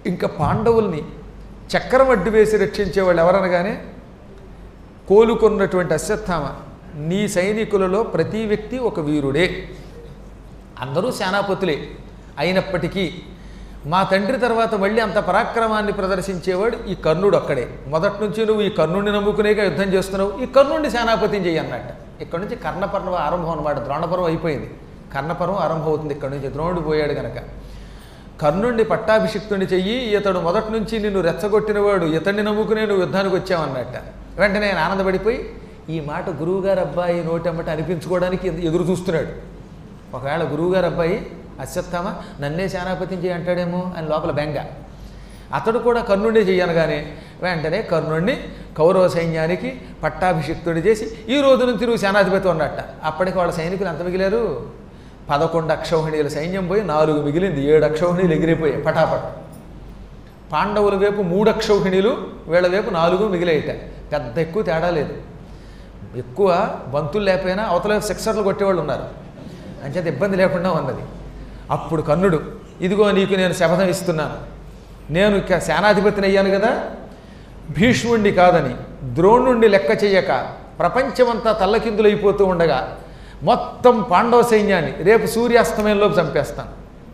ఇంకా పాండవుల్ని చక్రం అడ్డు వేసి రక్షించేవాళ్ళు ఎవరనగానే కోలుకున్నటువంటి అశ్వత్థామ నీ సైనికులలో ప్రతి వ్యక్తి ఒక వీరుడే అందరూ సేనాపతులే అయినప్పటికీ మా తండ్రి తర్వాత మళ్ళీ అంత పరాక్రమాన్ని ప్రదర్శించేవాడు ఈ కర్ణుడు ఒక్కడే మొదటి నుంచి నువ్వు ఈ కర్ణుడిని నమ్ముకునేగా యుద్ధం చేస్తున్నావు ఈ కర్ణుడిని సేనాపతిని చెయ్యి అన్నట్ట ఇక్కడ నుంచి కర్ణపర్వం ఆరంభం అనమాట ద్రోణపర్వం అయిపోయింది కర్ణపర్వం ఆరంభం అవుతుంది ఇక్కడ నుంచి ద్రోణుడు పోయాడు గనక కర్ణుడిని పట్టాభిషిక్తుని చెయ్యి ఇతడు మొదటి నుంచి నిన్ను రెచ్చగొట్టినవాడు ఇతన్ని నమ్ముకునే నువ్వు యుద్ధానికి వచ్చావన్నట్ట వెంటనే ఆయన ఆనందపడిపోయి ఈ మాట గురువుగారు అబ్బాయి నోటమ్మట అనిపించుకోవడానికి ఎదురు చూస్తున్నాడు ఒకవేళ గురువుగారు అబ్బాయి అశ్వత్థామ నన్నే సేనాపతిని చేయి అంటాడేమో అని లోపల బెంగ అతడు కూడా కర్ణుడే చెయ్యనగానే వెంటనే కర్ణుడిని కౌరవ సైన్యానికి పట్టాభిషిక్తుడి చేసి ఈ రోజు నుంచి నువ్వు సేనాధిపతి ఉన్నట్ట అప్పటికి వాళ్ళ సైనికులు ఎంత మిగిలారు పదకొండు అక్షౌహిణీల సైన్యం పోయి నాలుగు మిగిలింది ఏడు అక్షౌహిణీలు ఎగిరిపోయాయి పటాపట్ పాండవుల వైపు మూడు అక్షౌహిణీలు వీళ్ళ వైపు నాలుగు మిగిలేయట పెద్ద ఎక్కువ తేడా లేదు ఎక్కువ బంతులు లేకపోయినా అవతల వైపు సిక్సర్లు కొట్టేవాళ్ళు ఉన్నారు అంచేత ఇబ్బంది లేకుండా ఉన్నది అప్పుడు కర్ణుడు ఇదిగో నీకు నేను శపథం ఇస్తున్నాను నేను ఇక సేనాధిపతిని అయ్యాను కదా భీష్ముణ్ణి కాదని ద్రోణుణ్ణి లెక్క చెయ్యక ప్రపంచమంతా తల్లకిందులైపోతూ ఉండగా మొత్తం పాండవ సైన్యాన్ని రేపు సూర్యాస్తమయంలోపు చంపేస్తాను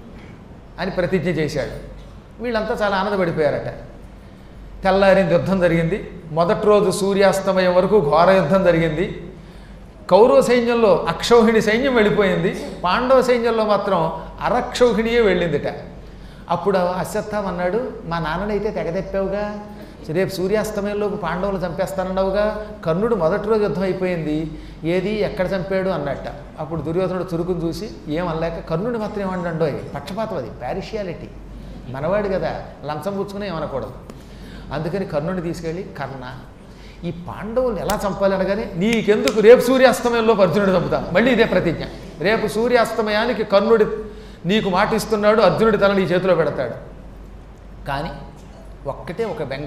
అని ప్రతిజ్ఞ చేశాడు వీళ్ళంతా చాలా ఆనందపడిపోయారట తెల్లారింది యుద్ధం జరిగింది మొదటి రోజు సూర్యాస్తమయం వరకు ఘోర యుద్ధం జరిగింది కౌరవ సైన్యంలో అక్షౌహిణి సైన్యం వెళ్ళిపోయింది పాండవ సైన్యంలో మాత్రం అరక్షౌహిణియే వెళ్ళిందిట అప్పుడు అశ్వత్థామ అన్నాడు మా నాన్ననైతే తెగదెప్పావుగా రేపు సూర్యాస్తమయంలోపు పాండవులు చంపేస్తానన్నావుగా కర్ణుడు మొదటి రోజు యుద్ధం అయిపోయింది ఏది ఎక్కడ చంపాడు అన్నట్ట అప్పుడు దుర్యోధనుడు చురుకుని చూసి ఏమనలేక కర్ణుడు మాత్రం ఏమండో పక్షపాతం అది పారిషియాలిటీ మనవాడు కదా లంచం పుచ్చుకుని ఏమనకూడదు అందుకని కర్ణుడిని తీసుకెళ్ళి కర్ణ ఈ పాండవుల్ని ఎలా చంపాలి అనగానే నీకెందుకు రేపు సూర్యాస్తమయంలో అర్జునుడు చంపుతాను మళ్ళీ ఇదే ప్రతిజ్ఞ రేపు సూర్యాస్తమయానికి కర్ణుడి నీకు మాట ఇస్తున్నాడు అర్జునుడి తల నీ చేతిలో పెడతాడు కానీ ఒక్కటే ఒక బెంగ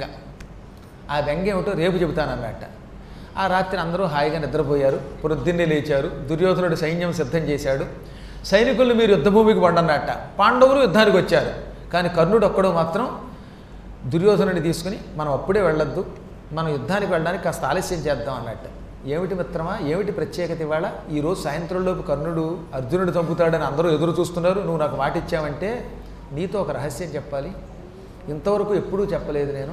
ఆ బెంగ ఏమిటో రేపు చెబుతానన్నట్ట ఆ రాత్రి అందరూ హాయిగా నిద్రపోయారు పొద్దున్నే లేచారు దుర్యోధనుడు సైన్యం సిద్ధం చేశాడు సైనికుల్ని మీరు యుద్ధభూమికి వండన్నట్ట పాండవులు యుద్ధానికి వచ్చారు కానీ కర్ణుడు ఒక్కడు మాత్రం దుర్యోధనుడిని తీసుకుని మనం అప్పుడే వెళ్ళొద్దు మనం యుద్ధానికి వెళ్ళడానికి కాస్త ఆలస్యం చేద్దాం అన్నట్టు ఏమిటి మిత్రమా ఏమిటి ప్రత్యేకత ఇవాళ ఈరోజు సాయంత్రంలోపు కర్ణుడు అర్జునుడు చంపుతాడని అందరూ ఎదురు చూస్తున్నారు నువ్వు నాకు మాట ఇచ్చావంటే నీతో ఒక రహస్యం చెప్పాలి ఇంతవరకు ఎప్పుడూ చెప్పలేదు నేను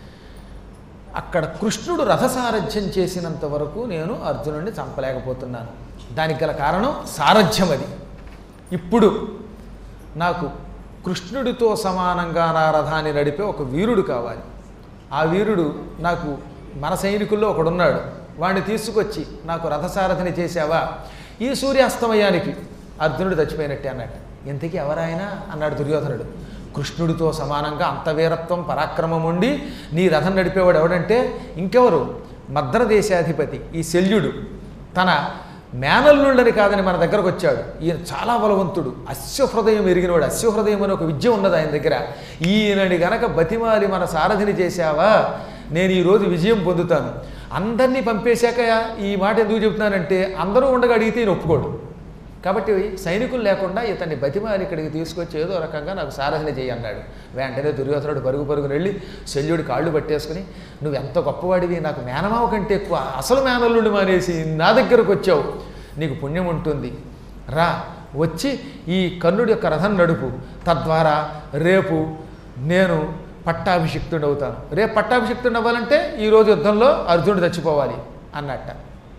అక్కడ కృష్ణుడు రథసారథ్యం చేసినంత వరకు నేను అర్జునుడిని చంపలేకపోతున్నాను దానికి గల కారణం సారథ్యం అది ఇప్పుడు నాకు కృష్ణుడితో సమానంగా నా రథాన్ని నడిపే ఒక వీరుడు కావాలి ఆ వీరుడు నాకు మన సైనికుల్లో ఒకడున్నాడు వాడిని తీసుకొచ్చి నాకు రథసారథిని చేశావా ఈ సూర్యాస్తమయానికి అర్జునుడు చచ్చిపోయినట్టే అన్నట్టు ఇంతకీ ఎవరాయనా అన్నాడు దుర్యోధనుడు కృష్ణుడితో సమానంగా అంత వీరత్వం పరాక్రమం ఉండి నీ రథం నడిపేవాడు ఎవడంటే ఇంకెవరు మద్ర దేశాధిపతి ఈ శల్యుడు తన మేనల్లుళ్ళని కాదని మన దగ్గరకు వచ్చాడు ఈయన చాలా బలవంతుడు అశ్వహృదయం ఎరిగినవాడు అశ్వహృదయం అని ఒక విద్య ఉన్నది ఆయన దగ్గర ఈయనని గనక బతిమాలి మన సారథిని చేశావా నేను ఈరోజు విజయం పొందుతాను అందరినీ పంపేశాక ఈ మాట ఎందుకు చెబుతున్నానంటే అందరూ ఉండగా అడిగితే ఈయన ఒప్పుకోడు కాబట్టి సైనికులు లేకుండా ఇతన్ని బతిమాలి ఇక్కడికి తీసుకొచ్చి ఏదో రకంగా నాకు సారథిని చేయి అన్నాడు వెంటనే దుర్యోధనుడు పరుగు పరుగున వెళ్ళి శల్యుడి కాళ్ళు పట్టేసుకుని నువ్వు ఎంత గొప్పవాడివి నాకు మేనమావ కంటే ఎక్కువ అసలు మేనల్లుండి మానేసి నా దగ్గరకు వచ్చావు నీకు పుణ్యం ఉంటుంది రా వచ్చి ఈ కర్ణుడి యొక్క రథం నడుపు తద్వారా రేపు నేను పట్టాభిషిక్తుడు అవుతాను రేపు పట్టాభిషిక్తుడు అవ్వాలంటే ఈరోజు యుద్ధంలో అర్జునుడు చచ్చిపోవాలి అన్నట్ట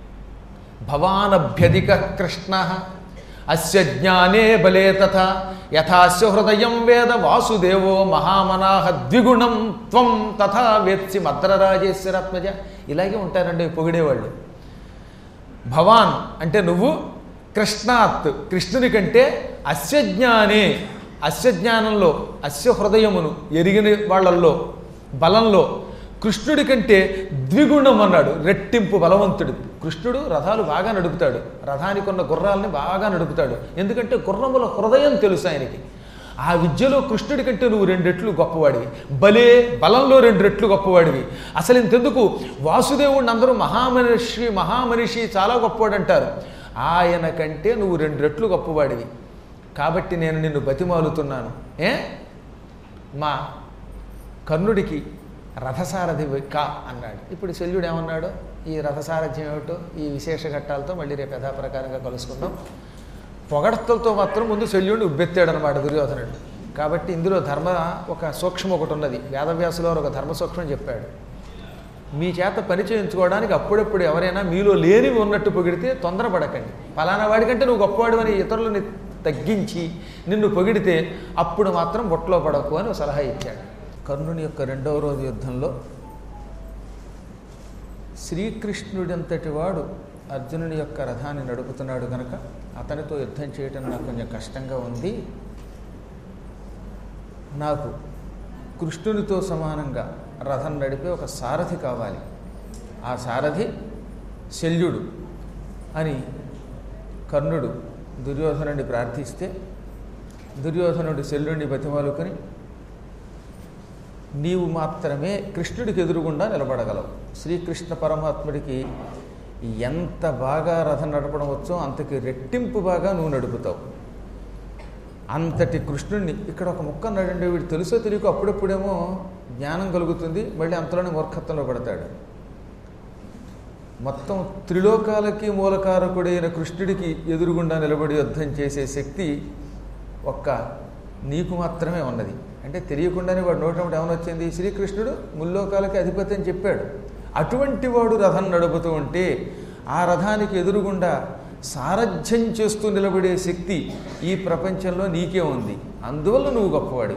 భవానభ్యధిక కృష్ణ అస్య జ్ఞానే బలే తథా యథాస్య హృదయం వేద వాసుదేవో మహామనాహ ద్విగుణం త్వం తథా వేత్సి మద్రరాజేశ్వరాత్మజ ఇలాగే ఉంటారండి పొగిడేవాళ్ళు భవాన్ అంటే నువ్వు కృష్ణాత్ కృష్ణుని కంటే అస్యజ్ఞానే అస్యజ్ఞానంలో అస్య హృదయమును ఎరిగిన వాళ్ళల్లో బలంలో కృష్ణుడి కంటే ద్విగుణం అన్నాడు రెట్టింపు బలవంతుడు కృష్ణుడు రథాలు బాగా నడుపుతాడు రథానికి ఉన్న గుర్రాలని బాగా నడుపుతాడు ఎందుకంటే గుర్రముల హృదయం తెలుసు ఆయనకి ఆ విద్యలో కృష్ణుడి కంటే నువ్వు రెండు రెట్లు గొప్పవాడివి బలే బలంలో రెండు రెట్లు గొప్పవాడివి అసలు ఇంతెందుకు వాసుదేవుడిని అందరూ మహామనిషి మహామనిషి చాలా గొప్పవాడు అంటారు ఆయన కంటే నువ్వు రెండు రెట్లు గొప్పవాడివి కాబట్టి నేను నిన్ను బతిమాలుతున్నాను ఏ మా కర్ణుడికి రథసారథి కా అన్నాడు ఇప్పుడు శల్యుడు ఏమన్నాడు ఈ రథసారథ్యం ఏమిటో ఈ విశేష ఘట్టాలతో మళ్ళీ రేపు యథాప్రకారంగా కలుసుకుందాం పొగడతలతో మాత్రం ముందు శల్యుడిని ఉబ్బెత్తాడు అనమాట దుర్యోధనుడు కాబట్టి ఇందులో ధర్మ ఒక సూక్ష్మం ఒకటి ఉన్నది వేదవ్యాసులో ఒక ధర్మ సూక్ష్మం చెప్పాడు మీ చేత పని చేయించుకోవడానికి అప్పుడప్పుడు ఎవరైనా మీలో లేనివి ఉన్నట్టు పొగిడితే తొందరపడకండి పలానా వాడికంటే నువ్వు గొప్పవాడు అని ఇతరులని తగ్గించి నిన్ను పొగిడితే అప్పుడు మాత్రం బొట్లో పడకు అని ఒక సలహా ఇచ్చాడు కర్ణుని యొక్క రెండవ రోజు యుద్ధంలో శ్రీకృష్ణుడంతటి వాడు అర్జునుని యొక్క రథాన్ని నడుపుతున్నాడు కనుక అతనితో యుద్ధం చేయటం నాకు కొంచెం కష్టంగా ఉంది నాకు కృష్ణునితో సమానంగా రథం నడిపే ఒక సారథి కావాలి ఆ సారథి శల్యుడు అని కర్ణుడు దుర్యోధనుడిని ప్రార్థిస్తే దుర్యోధనుడు శల్యుడిని బతిమాలుకొని నీవు మాత్రమే కృష్ణుడికి ఎదురుగుండా నిలబడగలవు శ్రీకృష్ణ పరమాత్ముడికి ఎంత బాగా రథం నడపడం వచ్చో అంతకి రెట్టింపు బాగా నువ్వు నడుపుతావు అంతటి కృష్ణుడిని ఇక్కడ ఒక ముక్క నడండి వీడు తెలుసో తెలియక అప్పుడప్పుడేమో జ్ఞానం కలుగుతుంది మళ్ళీ అంతలోనే మూర్ఖత్వంలో పడతాడు మొత్తం త్రిలోకాలకి మూలకారకుడైన కృష్ణుడికి ఎదురుగుండా నిలబడి యుద్ధం చేసే శక్తి ఒక్క నీకు మాత్రమే ఉన్నది అంటే తెలియకుండానే వాడు నోటముడు ఏమనొచ్చింది శ్రీకృష్ణుడు ముల్లోకాలకి అధిపతి అని చెప్పాడు అటువంటి వాడు రథం నడుపుతూ ఉంటే ఆ రథానికి ఎదురుగుండా సారథ్యం చేస్తూ నిలబడే శక్తి ఈ ప్రపంచంలో నీకే ఉంది అందువల్ల నువ్వు గొప్పవాడు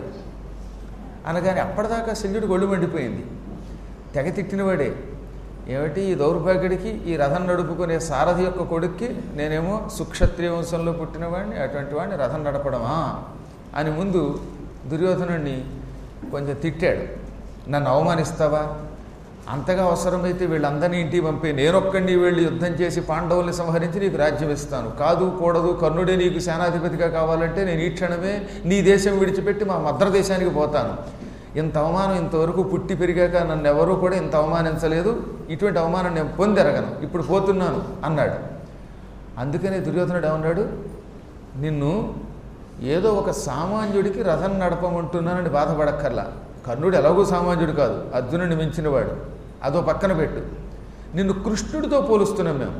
అనగానే అప్పటిదాకా శల్యుడు ఒళ్ళు మండిపోయింది తెగ తిట్టినవాడే ఏమిటి ఈ దౌర్భాగ్యుడికి ఈ రథం నడుపుకునే సారథి యొక్క కొడుక్కి నేనేమో సుక్షత్రియ వంశంలో పుట్టినవాడిని అటువంటి వాడిని రథం నడపడమా అని ముందు దుర్యోధనుడిని కొంచెం తిట్టాడు నన్ను అవమానిస్తావా అంతగా అవసరమైతే వీళ్ళందరినీ ఇంటికి పంపి నేనొక్కడిని వెళ్ళి యుద్ధం చేసి పాండవుల్ని సంహరించి నీకు రాజ్యం ఇస్తాను కాదు కూడదు కర్ణుడే నీకు సేనాధిపతిగా కావాలంటే నేను ఈ క్షణమే నీ దేశం విడిచిపెట్టి మా మద్ర దేశానికి పోతాను ఇంత అవమానం ఇంతవరకు పుట్టి పెరిగాక నన్ను ఎవరూ కూడా ఇంత అవమానించలేదు ఇటువంటి అవమానం నేను పొందెరగను ఇప్పుడు పోతున్నాను అన్నాడు అందుకనే దుర్యోధనుడు ఏమన్నాడు నిన్ను ఏదో ఒక సామాన్యుడికి రథం నడపమంటున్నానని బాధపడక్కర్లా కర్ణుడు ఎలాగూ సామాన్యుడు కాదు అర్జునుడిని మించినవాడు అదో పక్కన పెట్టు నిన్ను కృష్ణుడితో పోలుస్తున్నాం మేము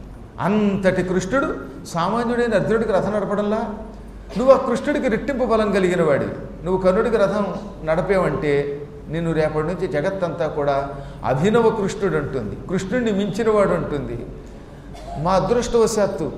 అంతటి కృష్ణుడు సామాన్యుడైన అర్జునుడికి రథం నడపడంలా నువ్వు ఆ కృష్ణుడికి రెట్టింపు బలం కలిగిన వాడివి నువ్వు కర్ణుడికి రథం నడపేవంటే నిన్ను రేపటి నుంచి జగత్తంతా కూడా అభినవ కృష్ణుడు అంటుంది కృష్ణుడిని మించినవాడు అంటుంది మా అదృష్టవశాత్తు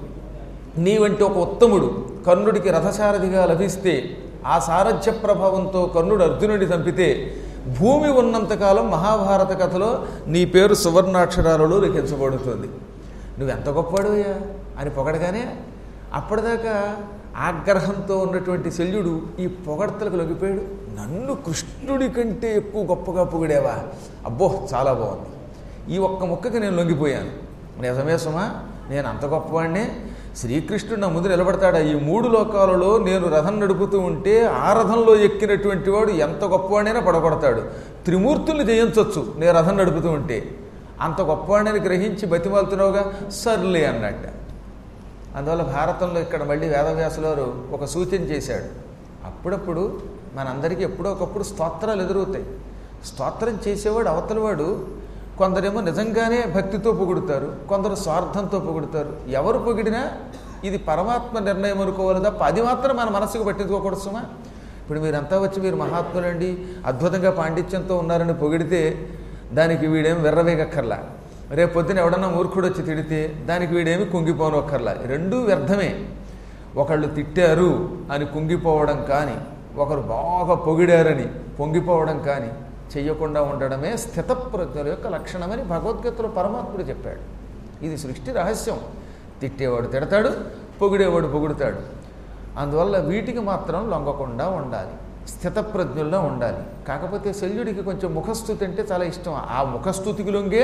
నీ వంటి ఒక ఉత్తముడు కర్ణుడికి రథసారథిగా లభిస్తే ఆ సారథ్య ప్రభావంతో కర్ణుడు అర్జునుడిని చంపితే భూమి ఉన్నంతకాలం మహాభారత కథలో నీ పేరు సువర్ణాక్షరాలలో లిఖించబడుతుంది నువ్వెంత గొప్పవాడుయా అని పొగడగానే అప్పటిదాకా ఆగ్రహంతో ఉన్నటువంటి శల్యుడు ఈ పొగడ్తలకు లొంగిపోయాడు నన్ను కృష్ణుడి కంటే ఎక్కువ గొప్పగా పొగిడేవా అబ్బో చాలా బాగుంది ఈ ఒక్క ముక్కకి నేను లొంగిపోయాను నిజమే సుమా నేను అంత గొప్పవాడినే శ్రీకృష్ణుడు నా ముందు నిలబడతాడా ఈ మూడు లోకాలలో నేను రథం నడుపుతూ ఉంటే ఆ రథంలో ఎక్కినటువంటి వాడు ఎంత గొప్పవాడైనా పడగొడతాడు త్రిమూర్తుల్ని జయించవచ్చు నేను రథం నడుపుతూ ఉంటే అంత గొప్పవాడిని గ్రహించి బతిమాలుతున్నావుగా సర్లే అన్నట్ట అందువల్ల భారతంలో ఇక్కడ మళ్ళీ వేదవ్యాసుల వారు ఒక సూచన చేశాడు అప్పుడప్పుడు మనందరికీ ఎప్పుడో ఒకప్పుడు స్తోత్రాలు ఎదురవుతాయి స్తోత్రం చేసేవాడు అవతలవాడు కొందరేమో నిజంగానే భక్తితో పొగుడుతారు కొందరు స్వార్థంతో పొగుడుతారు ఎవరు పొగిడినా ఇది పరమాత్మ నిర్ణయం అనుకోవాలి తప్ప అది మాత్రం మన మనసుకు పట్టించుకోకూడదు సుమా ఇప్పుడు మీరంతా వచ్చి మీరు మహాత్ములండి అద్భుతంగా పాండిత్యంతో ఉన్నారని పొగిడితే దానికి వీడేం వెర్రవేగక్కర్లా రేపు పొద్దున ఎవడన్నా మూర్ఖుడు వచ్చి తిడితే దానికి వీడేమి కుంగిపోనక్కర్లా రెండూ వ్యర్థమే ఒకళ్ళు తిట్టారు అని కుంగిపోవడం కానీ ఒకరు బాగా పొగిడారని పొంగిపోవడం కానీ చెయ్యకుండా ఉండడమే స్థితప్రజ్ఞల యొక్క లక్షణమని భగవద్గీతలో పరమాత్ముడు చెప్పాడు ఇది సృష్టి రహస్యం తిట్టేవాడు తిడతాడు పొగిడేవాడు పొగుడుతాడు అందువల్ల వీటికి మాత్రం లొంగకుండా ఉండాలి స్థితప్రజ్ఞుల్లో ఉండాలి కాకపోతే శల్యుడికి కొంచెం ముఖస్థుతి అంటే చాలా ఇష్టం ఆ ముఖస్థుతికి లొంగే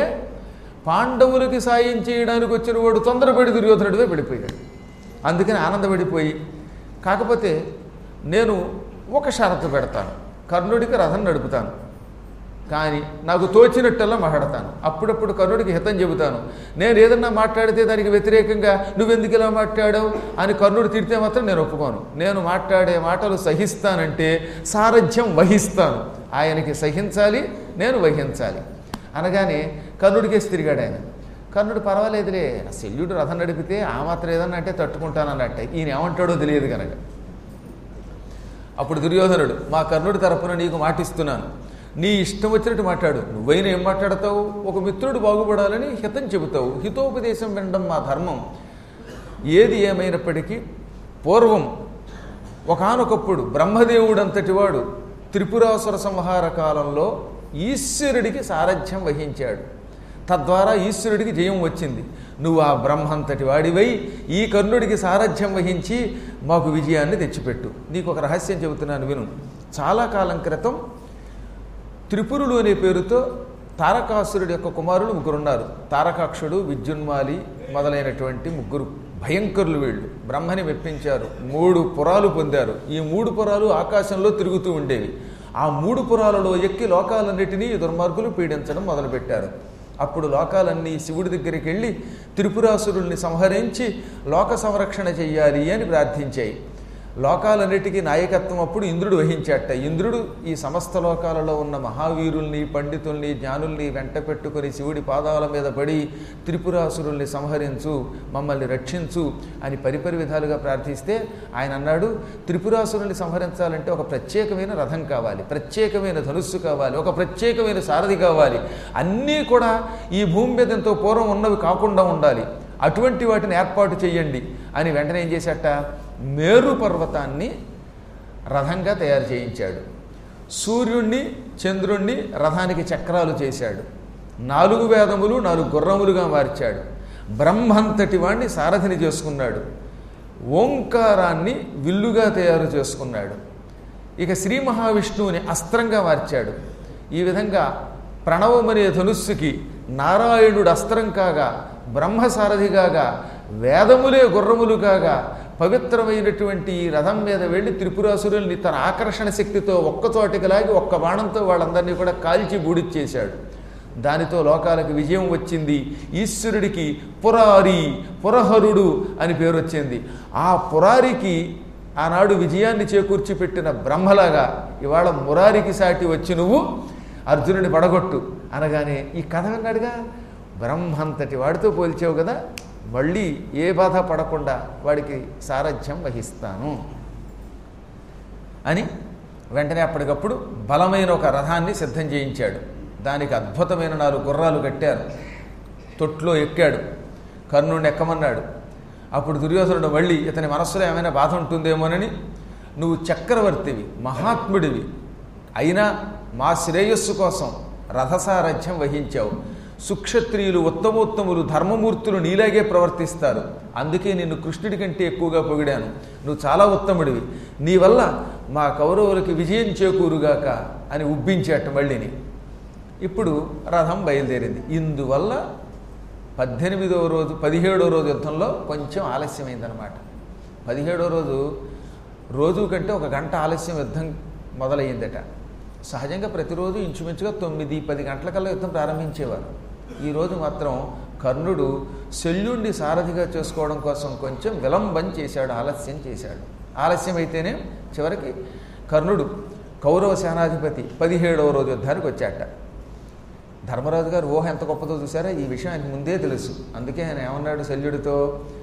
పాండవులకి సాయం చేయడానికి వచ్చిన వాడు తొందరపడి దుర్యోధనుడివే పడిపోయాడు అందుకని ఆనందపడిపోయి కాకపోతే నేను ఒక షరతు పెడతాను కర్ణుడికి రథం నడుపుతాను కానీ నాకు తోచినట్టల్లా మాట్లాడతాను అప్పుడప్పుడు కర్ణుడికి హితం చెబుతాను నేను ఏదన్నా మాట్లాడితే దానికి వ్యతిరేకంగా నువ్వెందుకు ఇలా మాట్లాడావు అని కర్ణుడు తిడితే మాత్రం నేను ఒప్పుకోను నేను మాట్లాడే మాటలు సహిస్తానంటే సారథ్యం వహిస్తాను ఆయనకి సహించాలి నేను వహించాలి అనగానే కర్ణుడికేసి తిరిగాడు ఆయన కర్ణుడు పర్వాలేదులే శల్యుడు రథం నడిపితే ఆ మాత్రం ఏదన్నా అంటే తట్టుకుంటానన్నట్టే ఈయన ఏమంటాడో తెలియదు కనుక అప్పుడు దుర్యోధనుడు మా కర్ణుడి తరపున నీకు మాటిస్తున్నాను నీ ఇష్టం వచ్చినట్టు మాట్లాడు నువ్వైనా ఏం మాట్లాడతావు ఒక మిత్రుడు బాగుపడాలని హితం చెబుతావు హితోపదేశం వినడం మా ధర్మం ఏది ఏమైనప్పటికీ పూర్వం ఒకానొకప్పుడు బ్రహ్మదేవుడంతటి వాడు త్రిపురాసుర సంహార కాలంలో ఈశ్వరుడికి సారథ్యం వహించాడు తద్వారా ఈశ్వరుడికి జయం వచ్చింది నువ్వు ఆ బ్రహ్మంతటి వాడివై ఈ కర్ణుడికి సారథ్యం వహించి మాకు విజయాన్ని తెచ్చిపెట్టు నీకు ఒక రహస్యం చెబుతున్నాను విను చాలా కాలం క్రితం త్రిపురులు అనే పేరుతో తారకాసురుడి యొక్క కుమారులు ముగ్గురున్నారు తారకాక్షుడు విద్యున్మాలి మొదలైనటువంటి ముగ్గురు భయంకరులు వీళ్ళు బ్రహ్మని మెప్పించారు మూడు పురాలు పొందారు ఈ మూడు పురాలు ఆకాశంలో తిరుగుతూ ఉండేవి ఆ మూడు పురాలలో ఎక్కి లోకాలన్నిటినీ ఈ దుర్మార్గులు పీడించడం మొదలుపెట్టారు అప్పుడు లోకాలన్నీ శివుడి దగ్గరికి వెళ్ళి త్రిపురాసురుల్ని సంహరించి లోక సంరక్షణ చెయ్యాలి అని ప్రార్థించాయి లోకాలన్నిటికీ నాయకత్వం అప్పుడు ఇంద్రుడు వహించాట ఇంద్రుడు ఈ సమస్త లోకాలలో ఉన్న మహావీరుల్ని పండితుల్ని జ్ఞానుల్ని వెంట పెట్టుకుని శివుడి పాదాల మీద పడి త్రిపురాసురుల్ని సంహరించు మమ్మల్ని రక్షించు అని పరిపరి విధాలుగా ప్రార్థిస్తే ఆయన అన్నాడు త్రిపురాసురుల్ని సంహరించాలంటే ఒక ప్రత్యేకమైన రథం కావాలి ప్రత్యేకమైన ధనుస్సు కావాలి ఒక ప్రత్యేకమైన సారథి కావాలి అన్నీ కూడా ఈ భూమి మీద ఎంతో పూర్వం ఉన్నవి కాకుండా ఉండాలి అటువంటి వాటిని ఏర్పాటు చేయండి అని వెంటనే ఏం చేశాట మేరు పర్వతాన్ని రథంగా తయారు చేయించాడు సూర్యుణ్ణి చంద్రుణ్ణి రథానికి చక్రాలు చేశాడు నాలుగు వేదములు నాలుగు గుర్రములుగా మార్చాడు బ్రహ్మంతటి వాణ్ణి సారథిని చేసుకున్నాడు ఓంకారాన్ని విల్లుగా తయారు చేసుకున్నాడు ఇక శ్రీ మహావిష్ణువుని అస్త్రంగా మార్చాడు ఈ విధంగా ప్రణవమనే ధనుస్సుకి నారాయణుడు అస్త్రం కాగా బ్రహ్మసారథి కాగా వేదములే గుర్రములు కాగా పవిత్రమైనటువంటి ఈ రథం మీద వెళ్ళి త్రిపురాసురుల్ని తన ఆకర్షణ శక్తితో ఒక్కచోటికి లాగి ఒక్క బాణంతో వాళ్ళందరినీ కూడా కాల్చి బూడిచ్చేశాడు దానితో లోకాలకు విజయం వచ్చింది ఈశ్వరుడికి పురారి పురహరుడు అని పేరు వచ్చింది ఆ పురారికి ఆనాడు విజయాన్ని చేకూర్చి పెట్టిన బ్రహ్మలాగా ఇవాళ మురారికి సాటి వచ్చి నువ్వు అర్జునుని పడగొట్టు అనగానే ఈ కథ విన్నాడుగా బ్రహ్మంతటి వాడితో పోల్చావు కదా మళ్ళీ ఏ బాధ పడకుండా వాడికి సారథ్యం వహిస్తాను అని వెంటనే అప్పటికప్పుడు బలమైన ఒక రథాన్ని సిద్ధం చేయించాడు దానికి అద్భుతమైన నాలుగు గుర్రాలు కట్టారు తొట్లో ఎక్కాడు కర్ణుడిని ఎక్కమన్నాడు అప్పుడు దుర్యోధనుడు మళ్ళీ ఇతని మనస్సులో ఏమైనా బాధ ఉంటుందేమోనని నువ్వు చక్రవర్తివి మహాత్ముడివి అయినా మా శ్రేయస్సు కోసం రథసారథ్యం వహించావు సుక్షత్రియులు ఉత్తమోత్తములు ధర్మమూర్తులు నీలాగే ప్రవర్తిస్తారు అందుకే నిన్ను కృష్ణుడి కంటే ఎక్కువగా పొగిడాను నువ్వు చాలా ఉత్తముడివి నీ వల్ల మా కౌరవులకి విజయం చేకూరుగాక అని ఉబ్బించేట మళ్ళీని ఇప్పుడు రథం బయలుదేరింది ఇందువల్ల పద్దెనిమిదవ రోజు పదిహేడవ రోజు యుద్ధంలో కొంచెం ఆలస్యమైందనమాట పదిహేడవ రోజు రోజు కంటే ఒక గంట ఆలస్యం యుద్ధం మొదలయ్యిందట సహజంగా ప్రతిరోజు ఇంచుమించుగా తొమ్మిది పది గంటలకల్లా యుద్ధం ప్రారంభించేవారు ఈరోజు మాత్రం కర్ణుడు శల్యుణ్ణి సారథిగా చేసుకోవడం కోసం కొంచెం విలంబం చేశాడు ఆలస్యం చేశాడు ఆలస్యం అయితేనే చివరికి కర్ణుడు కౌరవ సేనాధిపతి పదిహేడవ రోజు యుద్ధానికి వచ్చాట ధర్మరాజు గారు ఊహ ఎంత గొప్పదో చూసారా ఈ విషయం ఆయనకు ముందే తెలుసు అందుకే ఆయన ఏమన్నాడు శల్యుడితో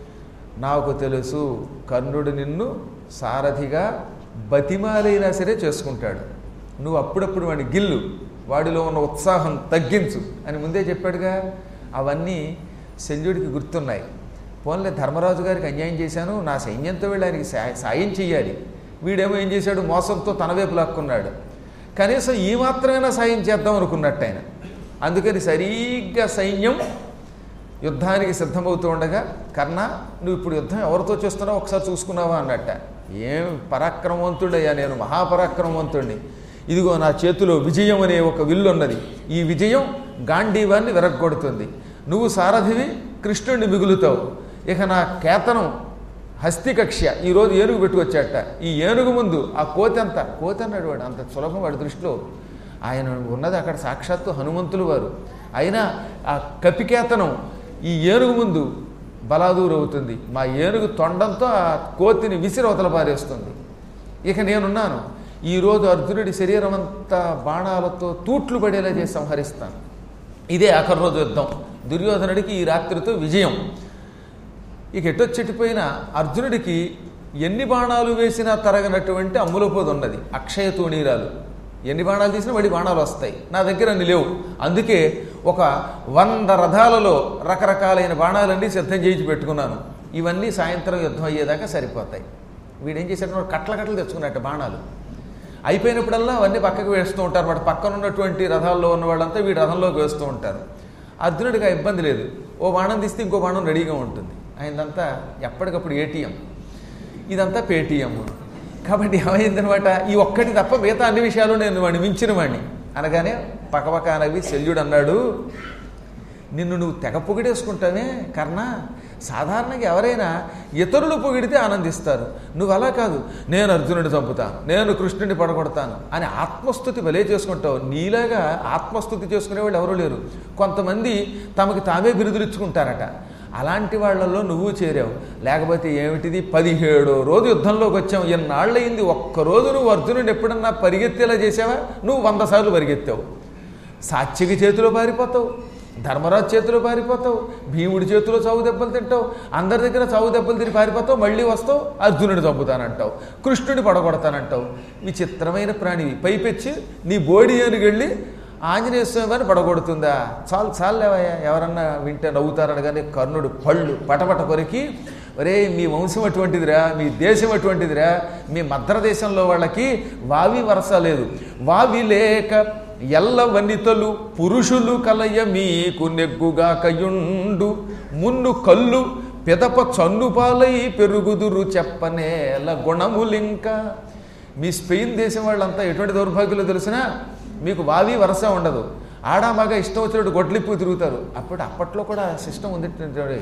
నాకు తెలుసు కర్ణుడు నిన్ను సారథిగా బతిమాలైనా సరే చేసుకుంటాడు నువ్వు అప్పుడప్పుడు వాడిని గిల్లు వాడిలో ఉన్న ఉత్సాహం తగ్గించు అని ముందే చెప్పాడుగా అవన్నీ శల్యుడికి గుర్తున్నాయి పోన్లే ధర్మరాజు గారికి అన్యాయం చేశాను నా సైన్యంతో వెళ్ళి ఆయనకి సా- సాయం చెయ్యాలి వీడేమో ఏం చేశాడు మోసంతో తన వైపు లాక్కున్నాడు కనీసం ఈ మాత్రమైనా సాయం చేద్దాం అనుకున్నట్టు ఆయన అందుకని సరిగ్గా సైన్యం యుద్ధానికి సిద్ధమవుతూ ఉండగా కర్ణ నువ్వు ఇప్పుడు యుద్ధం ఎవరితో చేస్తున్నావు ఒకసారి చూసుకున్నావా అన్నట్ట ఏం పరాక్రమవంతుడయ్యా నేను మహాపరాక్రమవంతుడిని ఇదిగో నా చేతిలో విజయం అనే ఒక విల్లు ఉన్నది ఈ విజయం గాంధీవాన్ని విరగ్గొడుతుంది నువ్వు సారథివి కృష్ణుడిని మిగులుతావు ఇక నా కేతనం హస్తికక్ష్య ఈరోజు ఏనుగు పెట్టుకొచ్చాట ఈ ఏనుగు ముందు ఆ కోతి అంత కోతి అన్నాడు వాడు అంత సులభం వాడి దృష్టిలో ఆయన ఉన్నది అక్కడ సాక్షాత్తు హనుమంతులు వారు అయినా ఆ కపికేతనం ఈ ఏనుగు ముందు బలాదూరు అవుతుంది మా ఏనుగు తొండంతో ఆ కోతిని విసిరి అవతల పారేస్తుంది ఇక నేనున్నాను ఈరోజు అర్జునుడి శరీరం అంతా బాణాలతో తూట్లు పడేలా చేసి సంహరిస్తాను ఇదే ఆఖరి రోజు యుద్ధం దుర్యోధనుడికి ఈ రాత్రితో విజయం ఇక ఎటొచ్చెటిపోయిన అర్జునుడికి ఎన్ని బాణాలు వేసినా తరగనటువంటి అమ్ములపోదు ఉన్నది అక్షయ తూణీరాలు ఎన్ని బాణాలు తీసినా వాడి బాణాలు వస్తాయి నా దగ్గర అన్ని లేవు అందుకే ఒక వంద రథాలలో రకరకాలైన బాణాలన్నీ సిద్ధం చేయించి పెట్టుకున్నాను ఇవన్నీ సాయంత్రం యుద్ధం అయ్యేదాకా సరిపోతాయి వీడేం చేశాడు కట్ల కట్టలు తెచ్చుకున్నట్టు బాణాలు అయిపోయినప్పుడల్లా అవన్నీ పక్కకు వేస్తూ ఉంటారు వాడు పక్కన ఉన్నటువంటి రథాల్లో ఉన్న వాళ్ళంతా వీడి రథంలోకి వేస్తూ ఉంటారు అర్జునుడికి ఆ ఇబ్బంది లేదు ఓ బాణం తీస్తే ఇంకో బాణం రెడీగా ఉంటుంది ఆయనంతా ఎప్పటికప్పుడు ఏటీఎం ఇదంతా పేటీఎం కాబట్టి ఏమైందనమాట ఈ ఒక్కటి తప్ప మిగతా అన్ని విషయాలు నేను వాడిని మించిన వాడిని అనగానే పక్కపక్క అనవి శల్యుడు అన్నాడు నిన్ను నువ్వు తెగ పొగిడేసుకుంటానే కర్ణ సాధారణంగా ఎవరైనా ఇతరులు పొగిడితే ఆనందిస్తారు నువ్వు అలా కాదు నేను అర్జునుడి చంపుతాను నేను కృష్ణుడిని పడగొడతాను అని ఆత్మస్థుతి భలే చేసుకుంటావు నీలాగా ఆత్మస్థుతి చేసుకునే వాళ్ళు ఎవరూ లేరు కొంతమంది తమకి తామే బిరుదులిచ్చుకుంటారట అలాంటి వాళ్ళల్లో నువ్వు చేరావు లేకపోతే ఏమిటిది పదిహేడో రోజు యుద్ధంలోకి వచ్చావు ఎన్నాళ్ళయింది ఒక్కరోజు నువ్వు అర్జునుడిని ఎప్పుడన్నా పరిగెత్తేలా చేసావా నువ్వు వంద సార్లు పరిగెత్తావు సాత్యకి చేతిలో పారిపోతావు ధర్మరాజు చేతిలో పారిపోతావు భీముడి చేతిలో చావు దెబ్బలు తింటావు అందరి దగ్గర చావు దెబ్బలు తిని పారిపోతావు మళ్ళీ వస్తావు అర్జునుడిని చంపుతానంటావు కృష్ణుడిని పడగొడతానంటావు విచిత్రమైన ప్రాణివి పైపెచ్చి నీ బోడి అని వెళ్ళి ఆంజనేయ స్వామి వారిని పడగొడుతుందా చాలు చాలు లేవయ్యా ఎవరన్నా వింటే నవ్వుతారని కానీ కర్ణుడు పళ్ళు పటపట కొరికి ఒరే మీ వంశం అటువంటిదిరా మీ దేశం అటువంటిదిరా మీ మద్ర దేశంలో వాళ్ళకి వావి వరస లేదు వావి లేక ఎల్ల వనితలు పురుషులు కలయ మీకు నెగ్గుగా కయుండు మున్ను కళ్ళు పెదప చన్నుపాలై పెరుగుదురు చెప్పనేల గుణములింక మీ స్పెయిన్ దేశం వాళ్ళంతా ఎటువంటి దౌర్భాగ్యులు తెలిసినా మీకు వావి వరస ఉండదు ఆడామగా ఇష్టం వచ్చినట్టు గొడ్లిప్పు తిరుగుతారు అప్పుడు అప్పట్లో కూడా సిస్టమ్ ఉంది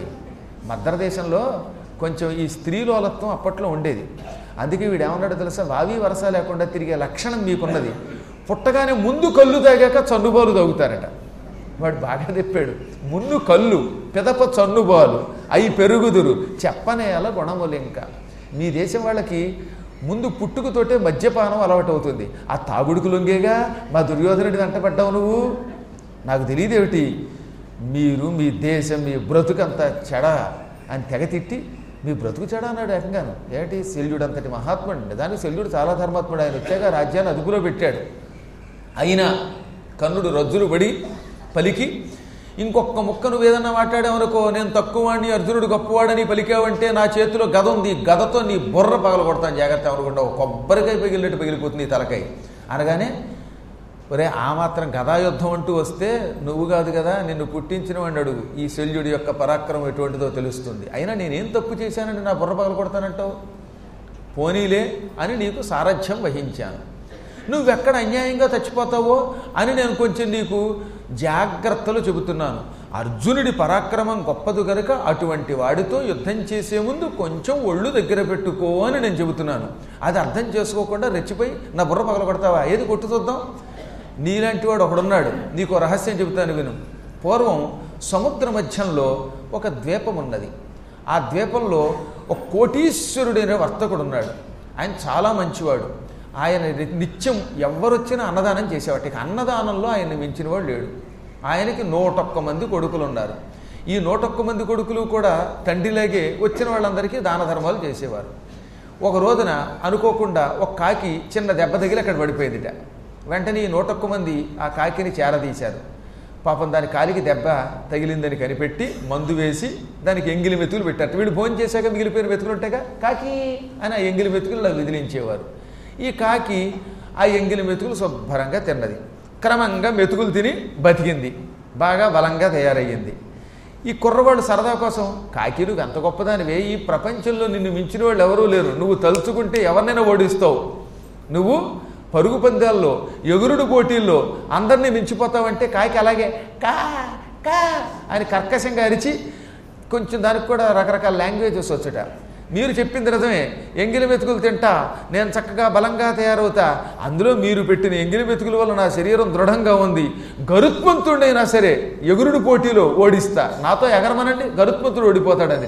మద్ర దేశంలో కొంచెం ఈ స్త్రీలోలత్వం అప్పట్లో ఉండేది అందుకే వీడు ఏమన్నాడో తెలుసా వావి వరస లేకుండా తిరిగే లక్షణం మీకున్నది పుట్టగానే ముందు కళ్ళు తాగాక చన్నుబాలు తాగుతారట వాడు బాగా చెప్పాడు మున్ను కళ్ళు పెదప చన్నుబాలు అయి పెరుగుదురు చెప్పనేల గుణములింక మీ దేశం వాళ్ళకి ముందు పుట్టుకతోటే మద్యపానం అలవాటు అవుతుంది ఆ తాగుడుకు లొంగేగా మా దుర్యోధనుడి వెంటపడ్డావు నువ్వు నాకు తెలియదేమిటి మీరు మీ దేశం మీ బ్రతుకంత చెడ అని తెగ తిట్టి మీ బ్రతుకు చెడ అన్నాడు ఏకంగాను ఏమిటి శల్యుడు అంతటి మహాత్ముడు నిజానికి శల్యుడు చాలా ధర్మాత్ముడు ఆయన వచ్చాక రాజ్యాన్ని అదుపులో పెట్టాడు అయినా కన్నుడు రజ్జులు పడి పలికి ఇంకొక ముక్క నువ్వు ఏదన్నా మాట్లాడావనుకో నేను తక్కువ వాడిని అర్జునుడు గొప్పవాడని పలికావంటే నా చేతిలో గద ఉంది గదతో నీ బుర్ర పగల కొడతాను జాగ్రత్త అనుకుంటా ఒక కొబ్బరికాయ పగిలినట్టు పగిలిపోతుంది నీ తలకాయ అనగానే ఒరే ఆ మాత్రం గదాయుద్ధం అంటూ వస్తే నువ్వు కాదు కదా నిన్ను పుట్టించిన వాడిని అడుగు ఈ శల్యుడి యొక్క పరాక్రమం ఎటువంటిదో తెలుస్తుంది అయినా నేనేం తప్పు చేశానని నా బుర్ర పగల కొడతానంటావు పోనీలే అని నీకు సారథ్యం వహించాను నువ్వెక్కడ అన్యాయంగా చచ్చిపోతావో అని నేను కొంచెం నీకు జాగ్రత్తలు చెబుతున్నాను అర్జునుడి పరాక్రమం గొప్పదు గనుక అటువంటి వాడితో యుద్ధం చేసే ముందు కొంచెం ఒళ్ళు దగ్గర పెట్టుకో అని నేను చెబుతున్నాను అది అర్థం చేసుకోకుండా రెచ్చిపోయి నా బుర్ర పగల కొడతావా ఏది కొట్టు చూద్దాం నీలాంటి వాడు ఒకడున్నాడు నీకు ఓ రహస్యం చెబుతాను విను పూర్వం సముద్ర మధ్యంలో ఒక ద్వీపం ఉన్నది ఆ ద్వీపంలో ఒక కోటీశ్వరుడైన వర్తకుడు ఉన్నాడు ఆయన చాలా మంచివాడు ఆయన ని- నిత్యం ఎవరొచ్చినా అన్నదానం చేసేవాడు ఇక అన్నదానంలో ఆయన మించిన వాడు లేడు ఆయనకి నూటొక్క మంది కొడుకులు ఉన్నారు ఈ నూటొక్క మంది కొడుకులు కూడా తండ్రిలాగే వచ్చిన వాళ్ళందరికీ దాన ధర్మాలు చేసేవారు ఒక రోజున అనుకోకుండా ఒక కాకి చిన్న దెబ్బ తగిలి అక్కడ పడిపోయిందిట వెంటనే ఈ నూటొక్క మంది ఆ కాకిని చేరదీశారు పాపం దాని కాలికి దెబ్బ తగిలిందని కనిపెట్టి మందు వేసి దానికి ఎంగిలి మెతుకులు పెట్టారు వీళ్ళు భోజనం చేశాక మిగిలిపోయిన మెతుకులు ఉంటాయిగా కాకి అని ఆ ఎంగిలి మెతుకులు అలా విదిలించేవారు ఈ కాకి ఆ ఎంగిలి మెతుకులు శుభ్రంగా తిన్నది క్రమంగా మెతుకులు తిని బతికింది బాగా బలంగా తయారయ్యింది ఈ కుర్రవాళ్ళు సరదా కోసం కాకి నువ్వు ఎంత గొప్పదానివే ఈ ప్రపంచంలో నిన్ను మించిన వాళ్ళు ఎవరూ లేరు నువ్వు తలుచుకుంటే ఎవరినైనా ఓడిస్తావు నువ్వు పరుగు పందాల్లో ఎగురుడు పోటీల్లో అందరినీ మించిపోతావంటే కాకి అలాగే కా కా అని కర్కశంగా అరిచి కొంచెం దానికి కూడా రకరకాల లాంగ్వేజెస్ వచ్చుట మీరు చెప్పింది నిజమే ఎంగిలి మెతుకులు తింటా నేను చక్కగా బలంగా తయారవుతా అందులో మీరు పెట్టిన ఎంగిలి మెతుకుల వల్ల నా శరీరం దృఢంగా ఉంది గరుత్మంతుడైనా సరే ఎగురుడు పోటీలో ఓడిస్తా నాతో ఎగరమనండి గరుత్మంతుడు ఓడిపోతాడు అందుకే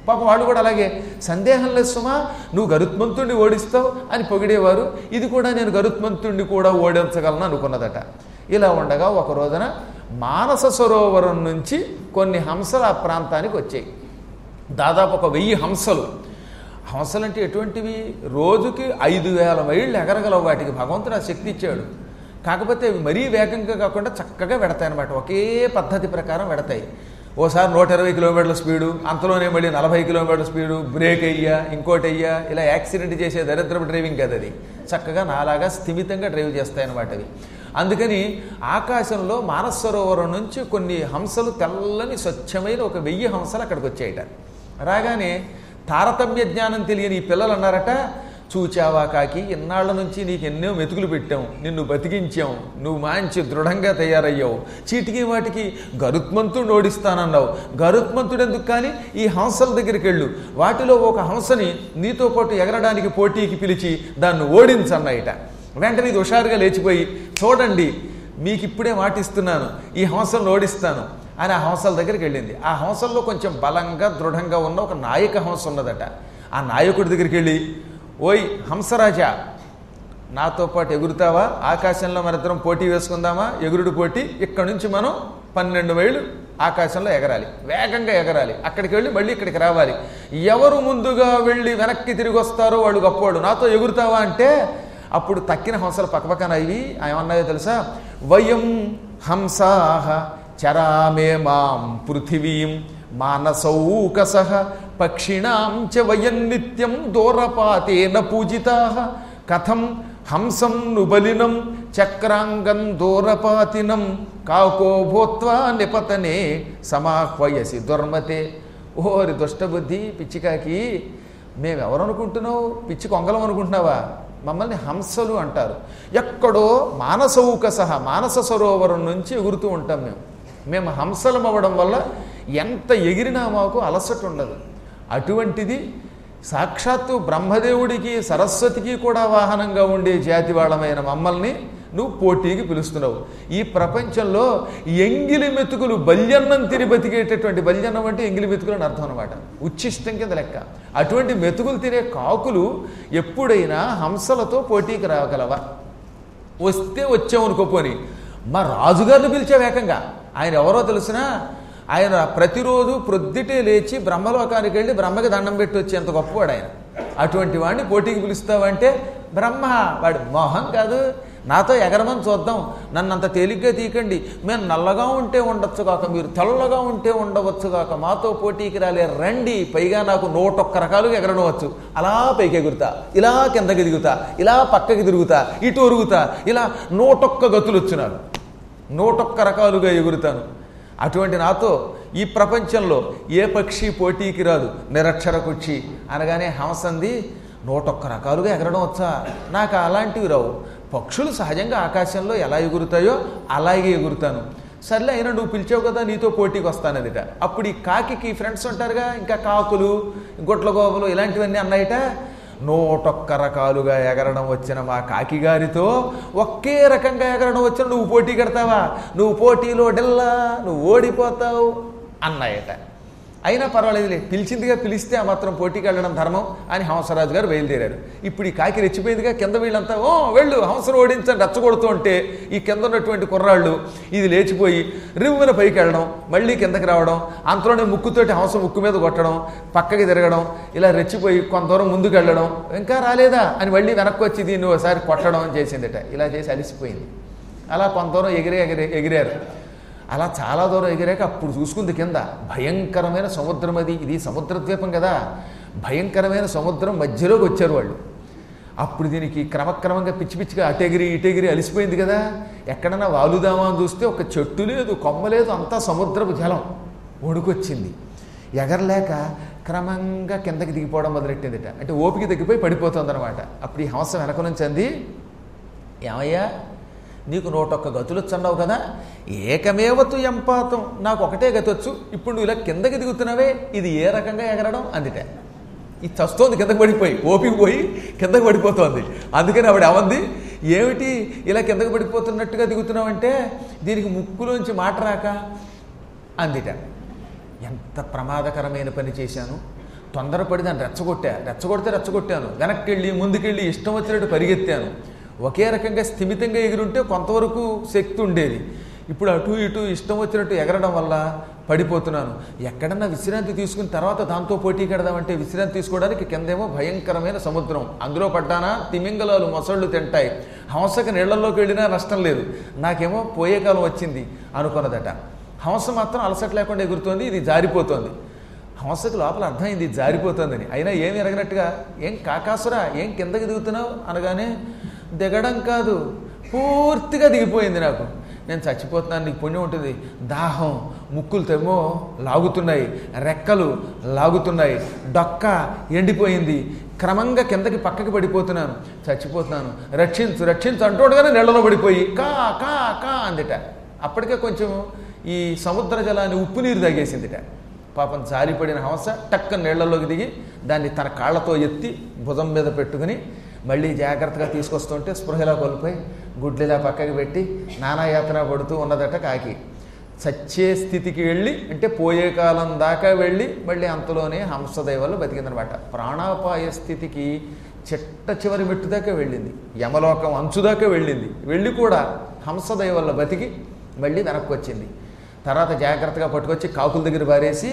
పాపం వాళ్ళు కూడా అలాగే సందేహం లేదు సుమా నువ్వు గరుత్మంతుణ్ణి ఓడిస్తావు అని పొగిడేవారు ఇది కూడా నేను గరుత్మంతుణ్ణి కూడా ఓడించగలను అనుకున్నదట ఇలా ఉండగా ఒక రోజున మానస సరోవరం నుంచి కొన్ని హంసలు ఆ ప్రాంతానికి వచ్చాయి దాదాపు ఒక వెయ్యి హంసలు హంసలు అంటే ఎటువంటివి రోజుకి ఐదు వేల మైళ్ళు ఎగరగలవు వాటికి భగవంతుడు ఆ శక్తి ఇచ్చాడు కాకపోతే అవి మరీ వేగంగా కాకుండా చక్కగా వెడతాయి అనమాట ఒకే పద్ధతి ప్రకారం వెడతాయి ఓసారి నూట ఇరవై కిలోమీటర్ల స్పీడు అంతలోనే మళ్ళీ నలభై కిలోమీటర్ల స్పీడు బ్రేక్ అయ్యా ఇంకోటి అయ్యా ఇలా యాక్సిడెంట్ చేసే దరిద్రపు డ్రైవింగ్ కదా అది చక్కగా నాలాగా స్థిమితంగా డ్రైవ్ చేస్తాయి అన్నమాట అవి అందుకని ఆకాశంలో మానస సరోవరం నుంచి కొన్ని హంసలు తెల్లని స్వచ్ఛమైన ఒక వెయ్యి హంసలు అక్కడికి వచ్చాయట రాగానే తారతమ్య జ్ఞానం తెలియని ఈ పిల్లలు అన్నారట చూచావా కాకి ఇన్నాళ్ల నుంచి నీకు ఎన్నో మెతుకులు పెట్టాం నిన్ను బతికించాం నువ్వు మంచి దృఢంగా తయారయ్యావు చీటికి వాటికి గరుత్మంతుడు ఓడిస్తానన్నావు గరుత్మంతుడు ఎందుకు కానీ ఈ హంసల దగ్గరికి వెళ్ళు వాటిలో ఒక హంసని నీతో పాటు ఎగరడానికి పోటీకి పిలిచి దాన్ని ఓడించన్నాయిట వెంటనే ఇది హుషారుగా లేచిపోయి చూడండి మీకు ఇప్పుడే మాటిస్తున్నాను ఈ హంసలను ఓడిస్తాను అని ఆ హంసల దగ్గరికి వెళ్ళింది ఆ హంసల్లో కొంచెం బలంగా దృఢంగా ఉన్న ఒక నాయక హంస ఉన్నదట ఆ నాయకుడి దగ్గరికి వెళ్ళి ఓయ్ హంసరాజా నాతో పాటు ఎగురుతావా ఆకాశంలో మనిద్దరం పోటీ వేసుకుందామా ఎగురుడు పోటీ ఇక్కడ నుంచి మనం పన్నెండు మైళ్ళు ఆకాశంలో ఎగరాలి వేగంగా ఎగరాలి అక్కడికి వెళ్ళి మళ్ళీ ఇక్కడికి రావాలి ఎవరు ముందుగా వెళ్ళి వెనక్కి తిరిగి వస్తారో వాళ్ళు గొప్పవాడు నాతో ఎగురుతావా అంటే అప్పుడు తక్కిన హంసలు పక్కపక్కన అవి ఏమన్నాయో తెలుసా వయం హంసాహ చరామే మాం పృథివీం మానసౌకస పక్షిణాం చ వయం నిత్యం దూరపాతేన పూజితా కథం హంసం నుబలినం చక్రాంగం దూరపాతినం కాకో భూత్వా నిపతనే సమాహ్వయసి దుర్మతే ఓరి దుష్టబుద్ధి పిచ్చికాకి మేమెవరు అనుకుంటున్నావు పిచ్చి కొంగలం అనుకుంటున్నావా మమ్మల్ని హంసలు అంటారు ఎక్కడో మానసౌక సహా మానస సరోవరం నుంచి ఎగురుతూ ఉంటాం మేము మేము హంసలం అవ్వడం వల్ల ఎంత ఎగిరినా మాకు అలసట ఉండదు అటువంటిది సాక్షాత్తు బ్రహ్మదేవుడికి సరస్వతికి కూడా వాహనంగా ఉండే జాతి వాళ్ళమైన మమ్మల్ని నువ్వు పోటీకి పిలుస్తున్నావు ఈ ప్రపంచంలో ఎంగిలి మెతుకులు బల్యన్నం తిని బతికేటటువంటి బల్యన్నం అంటే ఎంగిలి మెతుకులు అని అర్థం అనమాట ఉచ్ఛిష్టం కింద లెక్క అటువంటి మెతుకులు తినే కాకులు ఎప్పుడైనా హంసలతో పోటీకి రాగలవా వస్తే వచ్చామనుకోపోని మా రాజుగారిని పిలిచావు ఏకంగా ఆయన ఎవరో తెలిసినా ఆయన ప్రతిరోజు ప్రొద్దుటే లేచి బ్రహ్మలోకానికి వెళ్ళి బ్రహ్మకి దండం పెట్టి వచ్చేంత గొప్పవాడు ఆయన అటువంటి వాడిని పోటీకి పిలుస్తావంటే బ్రహ్మ వాడు మోహం కాదు నాతో ఎగరమని చూద్దాం నన్ను అంత తేలిగ్గా తీయకండి మేము నల్లగా ఉంటే ఉండొచ్చు కాక మీరు తెల్లగా ఉంటే ఉండవచ్చు కాక మాతో పోటీకి రాలే రండి పైగా నాకు నూటొక్క రకాలుగా ఎగరడవచ్చు అలా పైకి ఎగురుతా ఇలా కిందకి దిగుతా ఇలా పక్కకి తిరుగుతా ఇటు ఒరుగుతా ఇలా నూటొక్క గతులు వచ్చినారు నూటొక్క రకాలుగా ఎగురుతాను అటువంటి నాతో ఈ ప్రపంచంలో ఏ పక్షి పోటీకి రాదు నిరక్షర కుక్షి అనగానే హంసంది నూటొక్క రకాలుగా ఎగరడం వచ్చా నాకు అలాంటివి రావు పక్షులు సహజంగా ఆకాశంలో ఎలా ఎగురుతాయో అలాగే ఎగురుతాను సర్లే అయినా నువ్వు పిలిచావు కదా నీతో పోటీకి వస్తానదిట అప్పుడు ఈ కాకికి ఫ్రెండ్స్ ఉంటారుగా ఇంకా కాకులు గొట్లగోపలు ఇలాంటివన్నీ అన్నాయిట నూటొక్క రకాలుగా ఎగరడం వచ్చిన మా కాకి గారితో ఒకే రకంగా ఎగరడం వచ్చిన నువ్వు పోటీ కడతావా నువ్వు పోటీలో డెల్లా నువ్వు ఓడిపోతావు అన్నాయట అయినా పర్వాలేదులే పిలిచిందిగా పిలిస్తే ఆ మాత్రం పోటీకి వెళ్ళడం ధర్మం అని హంసరాజు గారు బయలుదేరారు ఇప్పుడు ఈ కాకి రెచ్చిపోయిందిగా కింద వీళ్ళంతా ఓ వెళ్ళు హంసను ఓడించని రెచ్చగొడుతూ ఉంటే ఈ కింద ఉన్నటువంటి కుర్రాళ్ళు ఇది లేచిపోయి రివ్వున పైకి వెళ్ళడం మళ్ళీ కిందకి రావడం అంతలోనే ముక్కుతోటి హంస ముక్కు మీద కొట్టడం పక్కకి తిరగడం ఇలా రెచ్చిపోయి కొంత దూరం ముందుకు వెళ్ళడం ఇంకా రాలేదా అని మళ్ళీ వెనక్కి వచ్చి దీన్ని ఒకసారి కొట్టడం చేసిందట ఇలా చేసి అలిసిపోయింది అలా కొంత దూరం ఎగిరే ఎగిరే ఎగిరారు అలా చాలా దూరం ఎగిరాక అప్పుడు చూసుకుంది కింద భయంకరమైన సముద్రం అది ఇది సముద్ర ద్వీపం కదా భయంకరమైన సముద్రం మధ్యలోకి వచ్చారు వాళ్ళు అప్పుడు దీనికి క్రమక్రమంగా పిచ్చి పిచ్చిగా అటెగిరి ఇటెగిరి అలిసిపోయింది కదా ఎక్కడన్నా వాలుదామా అని చూస్తే ఒక చెట్టు లేదు కొమ్మ లేదు అంతా సముద్రపు జలం వణుకొచ్చింది ఎగరలేక క్రమంగా కిందకి దిగిపోవడం మొదలెట్టిందిట అంటే ఓపిక తగ్గిపోయి పడిపోతుంది అనమాట అప్పుడు ఈ హంస వెనక నుంచి అంది ఏమయ్యా నీకు నూటొక్క గతులొచ్చు అన్నావు కదా ఏకమేవతు ఎంపాతం నాకు ఒకటే గతొచ్చు ఇప్పుడు నువ్వు ఇలా కిందకి దిగుతున్నావే ఇది ఏ రకంగా ఎగరడం అందుట ఇది చస్తోంది కిందకి పడిపోయి ఓపిక పోయి కిందకి పడిపోతోంది అందుకని ఆవిడ ఏమంది ఏమిటి ఇలా కిందకి పడిపోతున్నట్టుగా దిగుతున్నావంటే దీనికి ముక్కులోంచి మాట రాక అందిట ఎంత ప్రమాదకరమైన పని చేశాను తొందరపడి దాన్ని రెచ్చగొట్టా రెచ్చగొడితే రెచ్చగొట్టాను వెనక్కి వెళ్ళి ముందుకెళ్ళి ఇష్టం వచ్చినట్టు పరిగెత్తాను ఒకే రకంగా స్థిమితంగా ఎగిరుంటే కొంతవరకు శక్తి ఉండేది ఇప్పుడు అటు ఇటు ఇష్టం వచ్చినట్టు ఎగరడం వల్ల పడిపోతున్నాను ఎక్కడన్నా విశ్రాంతి తీసుకుని తర్వాత దాంతో పోటీ కడదామంటే విశ్రాంతి తీసుకోవడానికి కిందేమో భయంకరమైన సముద్రం అందులో పడ్డానా తిమింగలాలు మొసళ్ళు తింటాయి హంసకి నీళ్లలోకి వెళ్ళినా నష్టం లేదు నాకేమో పోయే కాలం వచ్చింది అనుకున్నదట హంస మాత్రం అలసట లేకుండా ఎగురుతోంది ఇది జారిపోతోంది హంసకు లోపల అర్థమైంది ఇది జారిపోతుందని అయినా ఏమి ఎరగనట్టుగా ఏం కాకాసురా ఏం కిందకి దిగుతున్నావు అనగానే దిగడం కాదు పూర్తిగా దిగిపోయింది నాకు నేను చచ్చిపోతున్నాను నీకు పుణ్యం ఉంటుంది దాహం ముక్కులు తెమో లాగుతున్నాయి రెక్కలు లాగుతున్నాయి డొక్క ఎండిపోయింది క్రమంగా కిందకి పక్కకి పడిపోతున్నాను చచ్చిపోతున్నాను రక్షించు రక్షించు అంటూడగానే నీళ్ళలో పడిపోయి కా కా కా అందిట అప్పటికే కొంచెం ఈ సముద్ర జలాన్ని ఉప్పు నీరు తాగేసిందిట పాపం జారిపడిన హంస టక్క నీళ్లలోకి దిగి దాన్ని తన కాళ్ళతో ఎత్తి భుజం మీద పెట్టుకుని మళ్ళీ జాగ్రత్తగా తీసుకొస్తుంటే స్పృహలా కోల్పోయి గుడ్లిలా పక్కకి పెట్టి నానాయాతన పడుతూ ఉన్నదట కాకి చచ్చే స్థితికి వెళ్ళి అంటే పోయే కాలం దాకా వెళ్ళి మళ్ళీ అంతలోనే హంసదైవలు బతికిందనమాట ప్రాణాపాయ స్థితికి చిట్ట చివరి మెట్టు దాకా వెళ్ళింది యమలోకం అంచు దాకా వెళ్ళింది వెళ్ళి కూడా హంసదయ వల్ల బతికి మళ్ళీ వెనక్కి వచ్చింది తర్వాత జాగ్రత్తగా పట్టుకొచ్చి కాకుల దగ్గర పారేసి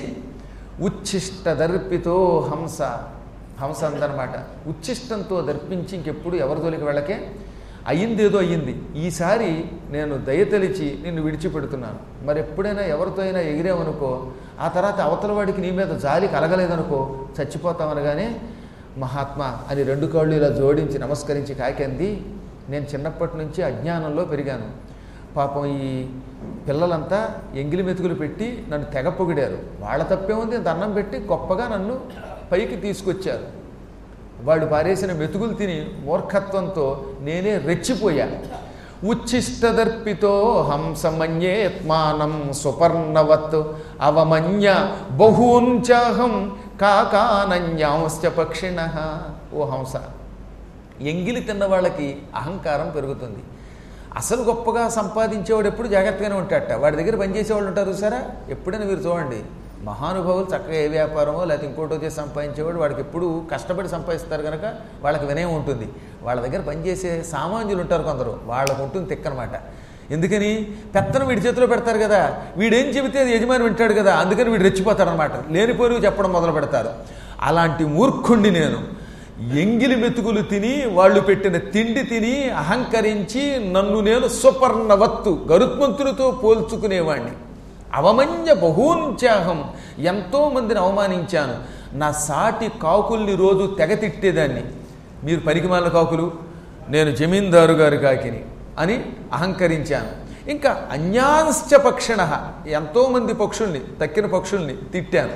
ఉచ్ఛిష్ట దర్పితో హంస హంస అందనమాట ఉచ్ఛిష్టంతో దర్పించి ఇంకెప్పుడు ఎవరి తోలికి వెళ్ళకే అయ్యిందేదో అయ్యింది ఈసారి నేను దయతలిచి నిన్ను విడిచిపెడుతున్నాను మరి ఎప్పుడైనా ఎవరితో అయినా ఎగిరామనుకో ఆ తర్వాత అవతల వాడికి నీ మీద జాలి కలగలేదనుకో చచ్చిపోతామనగానే మహాత్మా అని రెండు కాళ్ళు ఇలా జోడించి నమస్కరించి కాకంది నేను చిన్నప్పటి నుంచి అజ్ఞానంలో పెరిగాను పాపం ఈ పిల్లలంతా ఎంగిలి మెతుకులు పెట్టి నన్ను తెగ పొగిడారు వాళ్ళ తప్పే ఉంది దండం పెట్టి గొప్పగా నన్ను పైకి తీసుకొచ్చారు వాళ్ళు పారేసిన మెతుకులు తిని మూర్ఖత్వంతో నేనే రెచ్చిపోయా ఉచ్ఛిష్టదర్పితో హంసమన్యేత్మానం సుపర్ణవత్ అవమన్య బహూంచాహం కాకానన్యాంశ్చ పక్షిణ ఓ హంస ఎంగిలి తిన్న వాళ్ళకి అహంకారం పెరుగుతుంది అసలు గొప్పగా సంపాదించేవాడు ఎప్పుడు జాగ్రత్తగానే ఉంటాడట వాడి దగ్గర పనిచేసేవాళ్ళు ఉంటారు సరే ఎప్పుడైనా మీరు చూడండి మహానుభావులు చక్కగా ఏ వ్యాపారమో లేకపోతే ఇంకోటో చేసి సంపాదించేవాడు వాడికి ఎప్పుడు కష్టపడి సంపాదిస్తారు కనుక వాళ్ళకి వినయం ఉంటుంది వాళ్ళ దగ్గర పనిచేసే సామాన్యులు ఉంటారు కొందరు వాళ్ళకు ఉంటుంది తిక్కనమాట ఎందుకని పెత్తనం వీడి చేతిలో పెడతారు కదా వీడేం చెబితే అది యజమాని వింటాడు కదా అందుకని వీడు రెచ్చిపోతాడు అనమాట లేనిపోరు చెప్పడం మొదలు పెడతారు అలాంటి మూర్ఖుణ్ణి నేను ఎంగిలి మెతుకులు తిని వాళ్ళు పెట్టిన తిండి తిని అహంకరించి నన్ను నేను సుపర్ణవత్తు గరుత్మంతుడితో పోల్చుకునేవాణ్ణి అవమన్య బహూంచాహం ఎంతో మందిని అవమానించాను నా సాటి కాకుల్ని రోజు తెగ తిట్టేదాన్ని మీరు పరికిమాల కాకులు నేను జమీందారు గారి కాకిని అని అహంకరించాను ఇంకా అన్యాంశ్చ పక్షిణ ఎంతోమంది పక్షుల్ని తక్కిన పక్షుల్ని తిట్టాను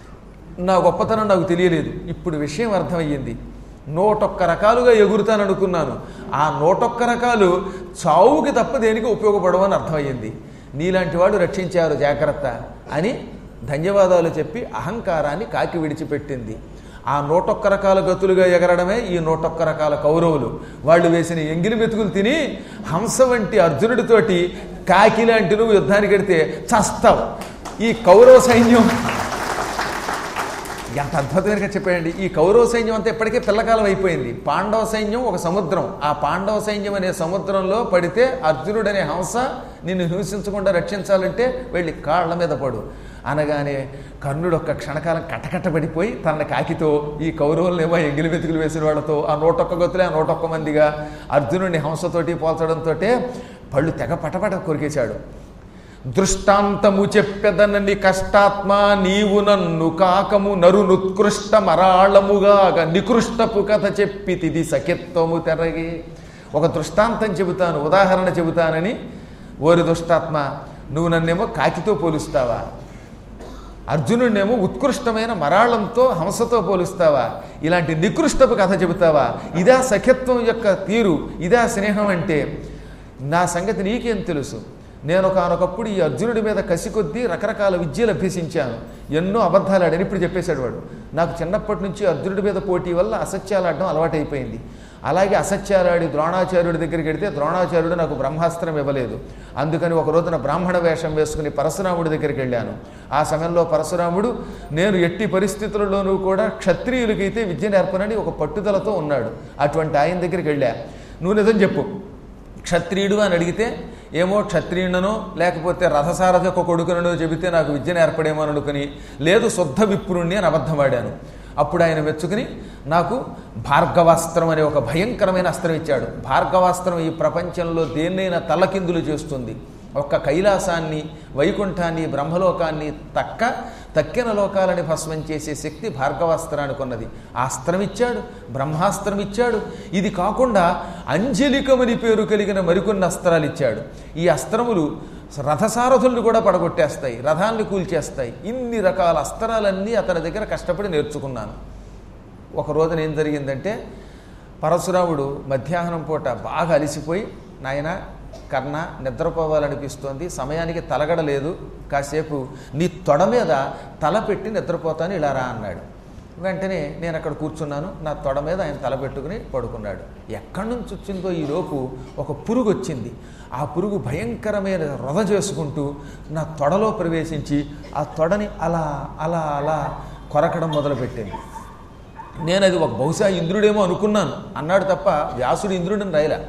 నా గొప్పతనం నాకు తెలియలేదు ఇప్పుడు విషయం అర్థమయ్యింది నూటొక్క రకాలుగా ఎగురుతాననుకున్నాను ఆ నూటొక్క రకాలు చావుకి తప్ప దేనికి ఉపయోగపడవని అర్థమయ్యింది నీలాంటి వాడు రక్షించారు జాగ్రత్త అని ధన్యవాదాలు చెప్పి అహంకారాన్ని కాకి విడిచిపెట్టింది ఆ నూటొక్క రకాల గతులుగా ఎగరడమే ఈ నూటొక్క రకాల కౌరవులు వాళ్ళు వేసిన ఎంగిలి మెతుకులు తిని హంస వంటి అర్జునుడితోటి కాకి లాంటి నువ్వు యుద్ధానికి వెడితే చస్తావు ఈ కౌరవ సైన్యం ఎంత అద్భుతంగా చెప్పాడండి ఈ కౌరవ సైన్యం అంతా ఇప్పటికే పిల్లకాలం అయిపోయింది పాండవ సైన్యం ఒక సముద్రం ఆ పాండవ సైన్యం అనే సముద్రంలో పడితే అర్జునుడు అనే హంస నిన్ను హింసించకుండా రక్షించాలంటే వెళ్ళి కాళ్ళ మీద పడు అనగానే కర్ణుడు ఒక్క క్షణకాలం కటకట్టబడిపోయి తన కాకితో ఈ కౌరవులనేమో ఎంగిలి వెతుకులు వేసిన వాళ్ళతో ఆ నూటొక్క గొత్తులే ఆ నూటొక్క మందిగా అర్జునుడిని హంసతోటి పోల్చడంతో పళ్ళు తెగ పటపట కొరికేశాడు దృష్టాంతము చెప్పెదనని కష్టాత్మ నీవు నన్ను కాకము నరు నుత్కృష్ట మరాళముగాక నికృష్టపు కథ చెప్పితిది సఖ్యత్వము తెరగి ఒక దృష్టాంతం చెబుతాను ఉదాహరణ చెబుతానని ఓరి దుష్టాత్మ నువ్వు నన్నేమో కాకితో పోలుస్తావా అర్జునుడినేమో ఉత్కృష్టమైన మరాళంతో హంసతో పోలుస్తావా ఇలాంటి నికృష్టపు కథ చెబుతావా ఇదా సఖ్యత్వం యొక్క తీరు ఇదా స్నేహం అంటే నా సంగతి నీకేం తెలుసు నేను ఒకనొకప్పుడు ఈ అర్జునుడి మీద కసి కొద్దీ రకరకాల విద్యలు అభ్యసించాను ఎన్నో అబద్ధాలు ఆడని ఇప్పుడు చెప్పేశాడు వాడు నాకు చిన్నప్పటి నుంచి అర్జునుడి మీద పోటీ వల్ల అసత్యాలు ఆడడం అలవాటైపోయింది అలాగే అసత్యాలాడి ద్రోణాచార్యుడి దగ్గరికి వెడితే ద్రోణాచార్యుడు నాకు బ్రహ్మాస్త్రం ఇవ్వలేదు అందుకని ఒక రోజున బ్రాహ్మణ వేషం వేసుకుని పరశురాముడి దగ్గరికి వెళ్ళాను ఆ సమయంలో పరశురాముడు నేను ఎట్టి పరిస్థితులలోనూ కూడా క్షత్రియులకైతే విద్య నేర్పనని ఒక పట్టుదలతో ఉన్నాడు అటువంటి ఆయన దగ్గరికి వెళ్ళా నువ్వు నిజం చెప్పు క్షత్రియుడు అని అడిగితే ఏమో క్షత్రియుడనో లేకపోతే రథసారథి ఒక కొడుకునో చెబితే నాకు విద్య నేర్పడేమో అని అనుకుని లేదు శుద్ధ విప్రుణ్ణి అని అబద్ధమాడాను అప్పుడు ఆయన మెచ్చుకుని నాకు భార్గవాస్త్రం అనే ఒక భయంకరమైన అస్త్రం ఇచ్చాడు భార్గవాస్త్రం ఈ ప్రపంచంలో దేన్నైనా తలకిందులు చేస్తుంది ఒక్క కైలాసాన్ని వైకుంఠాన్ని బ్రహ్మలోకాన్ని తక్క తక్కిన లోకాలని భస్మం చేసే శక్తి భార్గవాస్త్రానికి ఉన్నది ఆ అస్త్రం ఇచ్చాడు బ్రహ్మాస్త్రం ఇచ్చాడు ఇది కాకుండా అంజలికమని పేరు కలిగిన మరికొన్ని అస్త్రాలు ఇచ్చాడు ఈ అస్త్రములు రథసారథుల్ని కూడా పడగొట్టేస్తాయి రథాన్ని కూల్చేస్తాయి ఇన్ని రకాల అస్త్రాలన్నీ అతని దగ్గర కష్టపడి నేర్చుకున్నాను ఒక రోజున ఏం జరిగిందంటే పరశురాముడు మధ్యాహ్నం పూట బాగా అలిసిపోయి నాయన కర్ణ నిద్రపోవాలనిపిస్తోంది సమయానికి తలగడలేదు కాసేపు నీ తొడ మీద తల పెట్టి నిద్రపోతాను ఇలా రా అన్నాడు వెంటనే నేను అక్కడ కూర్చున్నాను నా తొడ మీద ఆయన తల పెట్టుకుని పడుకున్నాడు ఎక్కడి నుంచి వచ్చిందో ఈలోపు ఒక పురుగు వచ్చింది ఆ పురుగు భయంకరమైన రొద చేసుకుంటూ నా తొడలో ప్రవేశించి ఆ తొడని అలా అలా అలా కొరకడం మొదలుపెట్టింది నేను అది ఒక బహుశా ఇంద్రుడేమో అనుకున్నాను అన్నాడు తప్ప వ్యాసుడు ఇంద్రుడిని రాయలే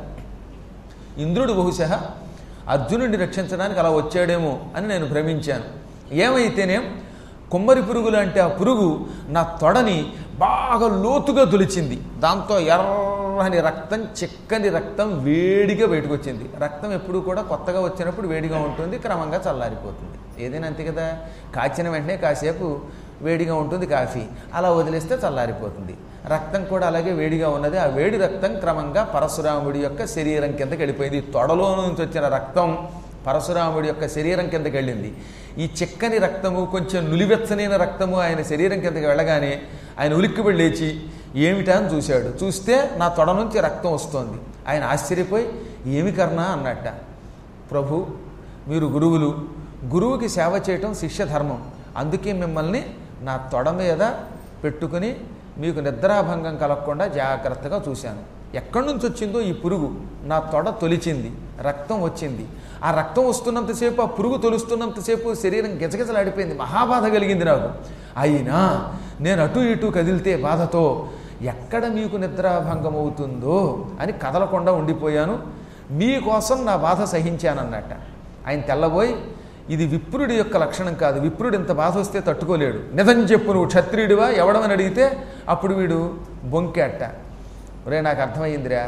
ఇంద్రుడు బహుశా అర్జునుడిని రక్షించడానికి అలా వచ్చాడేమో అని నేను భ్రమించాను ఏమైతేనేం కుమ్మరి పురుగు లాంటి ఆ పురుగు నా తొడని బాగా లోతుగా తొలిచింది దాంతో ఎర్రని రక్తం చిక్కని రక్తం వేడిగా బయటకు వచ్చింది రక్తం ఎప్పుడు కూడా కొత్తగా వచ్చినప్పుడు వేడిగా ఉంటుంది క్రమంగా చల్లారిపోతుంది ఏదైనా అంతే కదా కాచిన వెంటనే కాసేపు వేడిగా ఉంటుంది కాఫీ అలా వదిలేస్తే చల్లారిపోతుంది రక్తం కూడా అలాగే వేడిగా ఉన్నది ఆ వేడి రక్తం క్రమంగా పరశురాముడి యొక్క శరీరం కిందకి వెళ్ళిపోయింది తొడలో నుంచి వచ్చిన రక్తం పరశురాముడి యొక్క శరీరం కిందకి వెళ్ళింది ఈ చిక్కని రక్తము కొంచెం నులివెచ్చనైన రక్తము ఆయన శరీరం కిందకి వెళ్ళగానే ఆయన ఉలిక్కిపడి లేచి ఏమిటా అని చూశాడు చూస్తే నా తొడ నుంచి రక్తం వస్తోంది ఆయన ఆశ్చర్యపోయి ఏమి కర్ణా అన్నట్ట ప్రభు మీరు గురువులు గురువుకి సేవ చేయటం శిష్య ధర్మం అందుకే మిమ్మల్ని నా తొడ మీద పెట్టుకుని మీకు నిద్రాభంగం కలగకుండా జాగ్రత్తగా చూశాను ఎక్కడి నుంచి వచ్చిందో ఈ పురుగు నా తొడ తొలిచింది రక్తం వచ్చింది ఆ రక్తం వస్తున్నంతసేపు ఆ పురుగు తొలుస్తున్నంతసేపు శరీరం గిజగిజలాడిపోయింది మహాబాధ కలిగింది నాకు అయినా నేను అటు ఇటు కదిలితే బాధతో ఎక్కడ మీకు నిద్రాభంగం అవుతుందో అని కదలకుండా ఉండిపోయాను మీకోసం నా బాధ సహించానన్నట్ట ఆయన తెల్లబోయి ఇది విప్రుడి యొక్క లక్షణం కాదు విప్రుడు ఇంత బాధ వస్తే తట్టుకోలేడు నిజం చెప్పు నువ్వు క్షత్రియుడివా ఎవడమని అడిగితే అప్పుడు వీడు బొంకేట ఒరే నాకు అర్థమైందిరా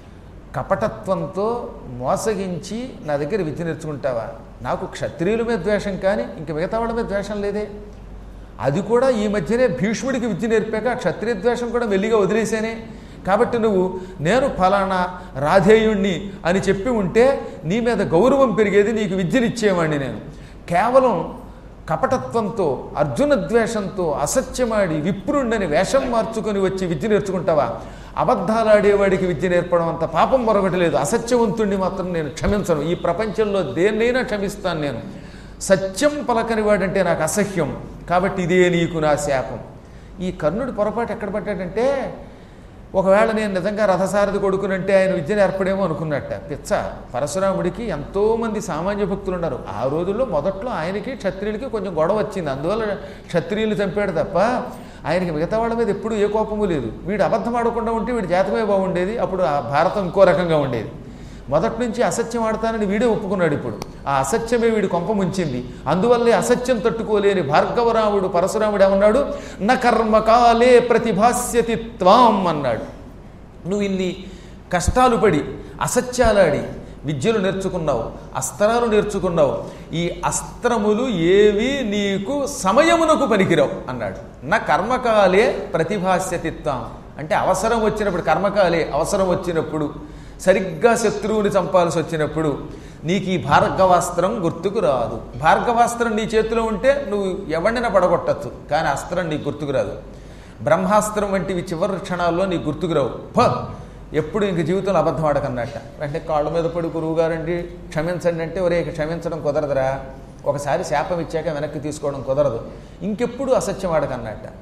కపటత్వంతో మోసగించి నా దగ్గర విద్య నేర్చుకుంటావా నాకు క్షత్రియుల మీద ద్వేషం కానీ ఇంక మిగతా వాళ్ళ మీద ద్వేషం లేదే అది కూడా ఈ మధ్యనే భీష్ముడికి విద్య నేర్పాక క్షత్రియ ద్వేషం కూడా మెల్లిగా వదిలేసేనే కాబట్టి నువ్వు నేను ఫలానా రాధేయుణ్ణి అని చెప్పి ఉంటే నీ మీద గౌరవం పెరిగేది నీకు విద్యనిచ్చేవాడిని నేను కేవలం కపటత్వంతో అర్జున ద్వేషంతో అసత్యమాడి విప్రుండని వేషం మార్చుకొని వచ్చి విద్య నేర్చుకుంటావా అబద్ధాలాడేవాడికి విద్య నేర్పడం అంత పాపం మరొకటి లేదు అసత్యవంతుణ్ణి మాత్రం నేను క్షమించను ఈ ప్రపంచంలో దేన్నైనా క్షమిస్తాను నేను సత్యం పలకని వాడంటే నాకు అసహ్యం కాబట్టి ఇదే నీకు నా శాపం ఈ కర్ణుడి పొరపాటు ఎక్కడ పడ్డాడంటే ఒకవేళ నేను నిజంగా రథసారథి కొడుకునంటే ఆయన విద్య నేర్పడేమో అనుకున్నట్ట పిచ్చ పరశురాముడికి ఎంతోమంది సామాన్య భక్తులు ఉన్నారు ఆ రోజుల్లో మొదట్లో ఆయనకి క్షత్రియులకి కొంచెం గొడవ వచ్చింది అందువల్ల క్షత్రియులు చంపాడు తప్ప ఆయనకి మిగతా వాళ్ళ మీద ఎప్పుడూ ఏ కోపము లేదు వీడు అబద్ధం ఆడకుండా ఉంటే వీడి జాతకమే బాగుండేది అప్పుడు ఆ భారతం ఇంకో రకంగా ఉండేది మొదటి నుంచి అసత్యం ఆడతానని వీడే ఒప్పుకున్నాడు ఇప్పుడు ఆ అసత్యమే వీడి కొంప ముంచింది అందువల్లే అసత్యం తట్టుకోలేని భార్గవరాముడు పరశురాముడు ఏమన్నాడు న కర్మకాలే ప్రతిభాస్యతి త్వాం అన్నాడు నువ్వు ఇన్ని కష్టాలు పడి అసత్యాలాడి విద్యలు నేర్చుకున్నావు అస్త్రాలు నేర్చుకున్నావు ఈ అస్త్రములు ఏవి నీకు సమయమునకు పనికిరావు అన్నాడు నా కర్మకాలే ప్రతిభాస్యతిత్వం అంటే అవసరం వచ్చినప్పుడు కర్మకాలే అవసరం వచ్చినప్పుడు సరిగ్గా శత్రువుని చంపాల్సి వచ్చినప్పుడు నీకు ఈ భార్గవాస్త్రం గుర్తుకు రాదు భార్గవాస్త్రం నీ చేతిలో ఉంటే నువ్వు ఎవరినైనా పడగొట్టచ్చు కానీ అస్త్రం నీకు గుర్తుకు రాదు బ్రహ్మాస్త్రం వంటివి చివరి క్షణాల్లో నీకు గుర్తుకు రావు ప ఎప్పుడు ఇంక జీవితంలో అబద్ధం ఆడకన్నట్ట వెంటనే కాళ్ళ మీద పడి గురువు గారండి క్షమించండి అంటే ఒరే ఇక క్షమించడం కుదరదురా ఒకసారి శాపం ఇచ్చాక వెనక్కి తీసుకోవడం కుదరదు ఇంకెప్పుడు అసత్యం ఆడకన్నట్ట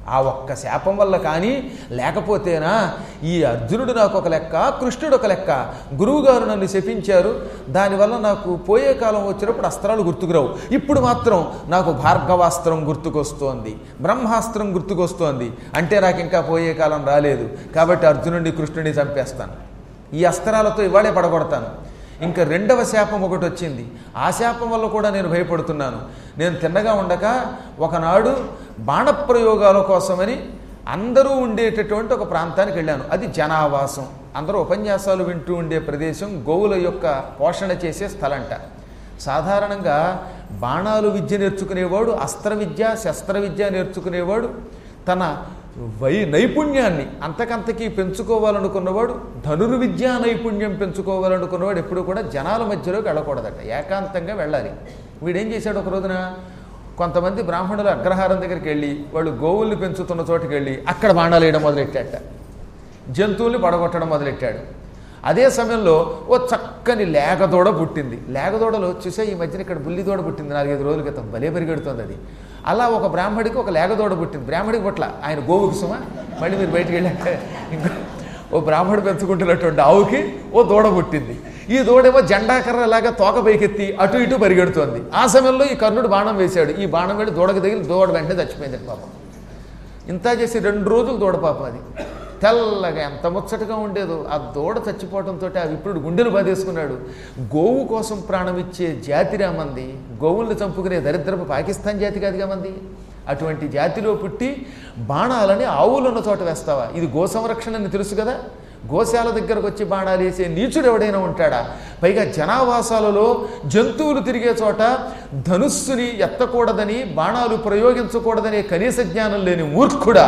ఆ ఒక్క శాపం వల్ల కానీ లేకపోతేనా ఈ అర్జునుడు నాకు ఒక లెక్క కృష్ణుడు ఒక లెక్క గురువుగారు నన్ను శపించారు దానివల్ల నాకు పోయే కాలం వచ్చినప్పుడు అస్త్రాలు గుర్తుకురావు ఇప్పుడు మాత్రం నాకు భార్గవాస్త్రం గుర్తుకొస్తోంది బ్రహ్మాస్త్రం గుర్తుకొస్తోంది అంటే నాకు ఇంకా పోయే కాలం రాలేదు కాబట్టి అర్జునుడిని కృష్ణుడిని చంపేస్తాను ఈ అస్త్రాలతో ఇవాళే పడగొడతాను ఇంకా రెండవ శాపం ఒకటి వచ్చింది ఆ శాపం వల్ల కూడా నేను భయపడుతున్నాను నేను తిన్నగా ఉండక ఒకనాడు బాణప్రయోగాల కోసమని అందరూ ఉండేటటువంటి ఒక ప్రాంతానికి వెళ్ళాను అది జనావాసం అందరూ ఉపన్యాసాలు వింటూ ఉండే ప్రదేశం గోవుల యొక్క పోషణ చేసే స్థలంట సాధారణంగా బాణాలు విద్య నేర్చుకునేవాడు అస్త్ర విద్య శస్త్ర విద్య నేర్చుకునేవాడు తన వై నైపుణ్యాన్ని అంతకంతకీ పెంచుకోవాలనుకున్నవాడు ధనుర్విద్యా నైపుణ్యం పెంచుకోవాలనుకున్నవాడు ఎప్పుడు కూడా జనాల మధ్యలోకి వెళ్ళకూడదట ఏకాంతంగా వెళ్ళాలి వీడేం చేశాడు ఒక రోజున కొంతమంది బ్రాహ్మణులు అగ్రహారం దగ్గరికి వెళ్ళి వాళ్ళు గోవుల్ని పెంచుతున్న చోటుకి వెళ్ళి అక్కడ బాణాలు వేయడం మొదలెట్టాట జంతువుల్ని పడగొట్టడం మొదలెట్టాడు అదే సమయంలో ఓ చక్కని లేగదోడ పుట్టింది లేగదోడలో చూసే ఈ మధ్యన ఇక్కడ బుల్లిదోడ పుట్టింది నాలుగైదు రోజుల క్రితం భలే పరిగెడుతోంది అది అలా ఒక బ్రాహ్మడికి ఒక లేగదోడ పుట్టింది బ్రాహ్మడికి పుట్ల ఆయన గోవుకి సుమా మళ్ళీ మీరు బయటికి వెళ్ళాక ఇంకా ఓ బ్రాహ్మడు పెంచుకుంటున్నటువంటి ఆవుకి ఓ దూడ పుట్టింది ఈ దూడేమో జెండాకర్రలాగా తోక పైకెత్తి అటు ఇటు పరిగెడుతోంది ఆ సమయంలో ఈ కర్ణుడు బాణం వేశాడు ఈ బాణం వెళ్ళి దూడకు తగిలి దూడ వెంటనే చచ్చిపోయింది పాపం ఇంత చేసి రెండు రోజులు దూడ పాపం అది తెల్లగా ఎంత ముచ్చటగా ఉండేదో ఆ దూడ చచ్చిపోవడంతో ఆ విప్రుడు గుండెలు బాధేసుకున్నాడు గోవు కోసం ప్రాణం ఇచ్చే జాతిరా మంది గోవుల్ని చంపుకునే దరిద్రపు పాకిస్తాన్ జాతి కాదుగా మంది అటువంటి జాతిలో పుట్టి బాణాలని ఆవులున్న చోట వేస్తావా ఇది గో సంరక్షణ అని తెలుసు కదా గోశాల దగ్గరకు వచ్చి బాణాలు వేసే నీచుడు ఎవడైనా ఉంటాడా పైగా జనావాసాలలో జంతువులు తిరిగే చోట ధనుస్సుని ఎత్తకూడదని బాణాలు ప్రయోగించకూడదనే కనీస జ్ఞానం లేని మూర్ఖుడా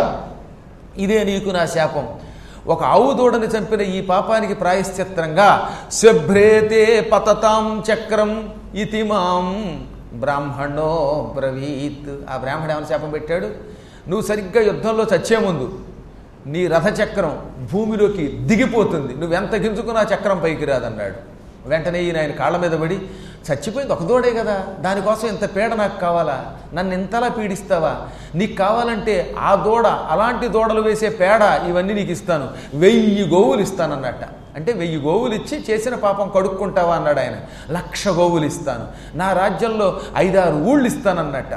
ఇదే నీకు నా శాపం ఒక ఆవు దూడని చంపిన ఈ పాపానికి ప్రాయశ్చిత్రంగా శభ్రేతే పతతాం చక్రం ఇతి మాం బ్రాహ్మణో బ్రవీత్ ఆ బ్రాహ్మణ ఏమైనా శాపం పెట్టాడు నువ్వు సరిగ్గా యుద్ధంలో చచ్చే ముందు నీ రథచక్రం భూమిలోకి దిగిపోతుంది నువ్వెంత గింజుకున్నా చక్రం పైకి రాదన్నాడు వెంటనే ఈయన ఆయన కాళ్ళ మీద పడి చచ్చిపోయింది ఒక దూడే కదా దానికోసం ఇంత పీడ నాకు కావాలా నన్ను ఇంతలా పీడిస్తావా నీకు కావాలంటే ఆ దూడ అలాంటి దూడలు వేసే పేడ ఇవన్నీ నీకు ఇస్తాను వెయ్యి గోవులు ఇస్తానన్నట్ట అంటే వెయ్యి గోవులు ఇచ్చి చేసిన పాపం కడుక్కుంటావా అన్నాడు ఆయన లక్ష గోవులు ఇస్తాను నా రాజ్యంలో ఐదారు ఊళ్ళు ఇస్తానన్నట్ట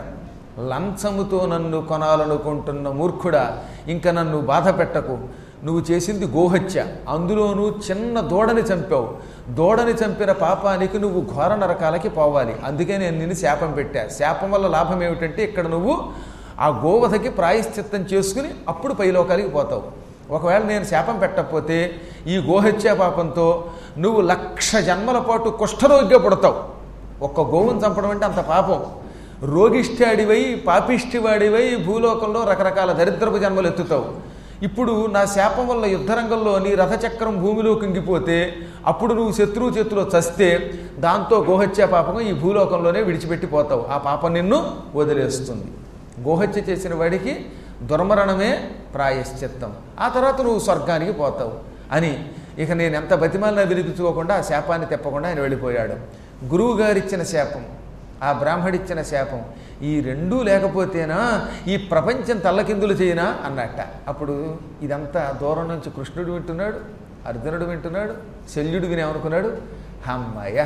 లంచముతో నన్ను కొనాలనుకుంటున్న మూర్ఖుడా ఇంకా నన్ను బాధ పెట్టకు నువ్వు చేసింది గోహత్య అందులోనూ చిన్న దూడని చంపావు దూడని చంపిన పాపానికి నువ్వు ఘోర నరకాలకి పోవాలి అందుకే నేను నిన్ను శాపం పెట్టా శాపం వల్ల లాభం ఏమిటంటే ఇక్కడ నువ్వు ఆ గోవధకి ప్రాయశ్చిత్తం చేసుకుని అప్పుడు పైలోకాలకి పోతావు ఒకవేళ నేను శాపం పెట్టకపోతే ఈ గోహత్య పాపంతో నువ్వు లక్ష జన్మల పాటు కుష్ఠరోగ్గా పుడతావు ఒక్క గోవును చంపడం అంటే అంత పాపం రోగిష్టాడివై పాపిష్టివాడివై భూలోకంలో రకరకాల దరిద్రపు జన్మలు ఎత్తుతావు ఇప్పుడు నా శాపం వల్ల యుద్ధరంగంలో నీ రథచక్రం భూమిలో కుంగిపోతే అప్పుడు నువ్వు శత్రువు చేతిలో చస్తే దాంతో గోహత్య పాపం ఈ భూలోకంలోనే విడిచిపెట్టిపోతావు ఆ పాపం నిన్ను వదిలేస్తుంది గోహత్య చేసిన వాడికి దుర్మరణమే ప్రాయశ్చిత్తం ఆ తర్వాత నువ్వు స్వర్గానికి పోతావు అని ఇక నేను ఎంత బతిమాలినా వినిపించుకోకుండా ఆ శాపాన్ని తెప్పకుండా ఆయన వెళ్ళిపోయాడు గురువు గారిచ్చిన శాపం ఆ బ్రాహ్మడిచ్చిన శాపం ఈ రెండూ లేకపోతేనా ఈ ప్రపంచం తల్లకిందులు చేయనా అన్నట్ట అప్పుడు ఇదంతా దూరం నుంచి కృష్ణుడు వింటున్నాడు అర్జునుడు వింటున్నాడు శల్యుడు వినేమనుకున్నాడు అమ్మాయ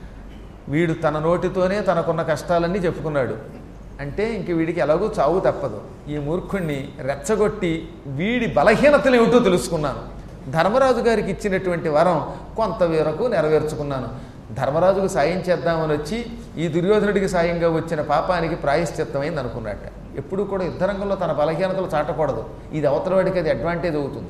వీడు తన నోటితోనే తనకున్న కష్టాలన్నీ చెప్పుకున్నాడు అంటే ఇంక వీడికి ఎలాగో చావు తప్పదు ఈ మూర్ఖుణ్ణి రెచ్చగొట్టి వీడి బలహీనతలు ఏమిటో తెలుసుకున్నాను ధర్మరాజు గారికి ఇచ్చినటువంటి వరం కొంత వరకు నెరవేర్చుకున్నాను ధర్మరాజుకు సాయం చేద్దామని వచ్చి ఈ దుర్యోధనుడికి సాయంగా వచ్చిన పాపానికి ప్రాయశ్చిత్తమైంది అనుకున్నట్ట ఎప్పుడు కూడా యుద్ధరంగంలో తన బలహీనతలు చాటకూడదు ఇది అవతలవాడికి అది అడ్వాంటేజ్ అవుతుంది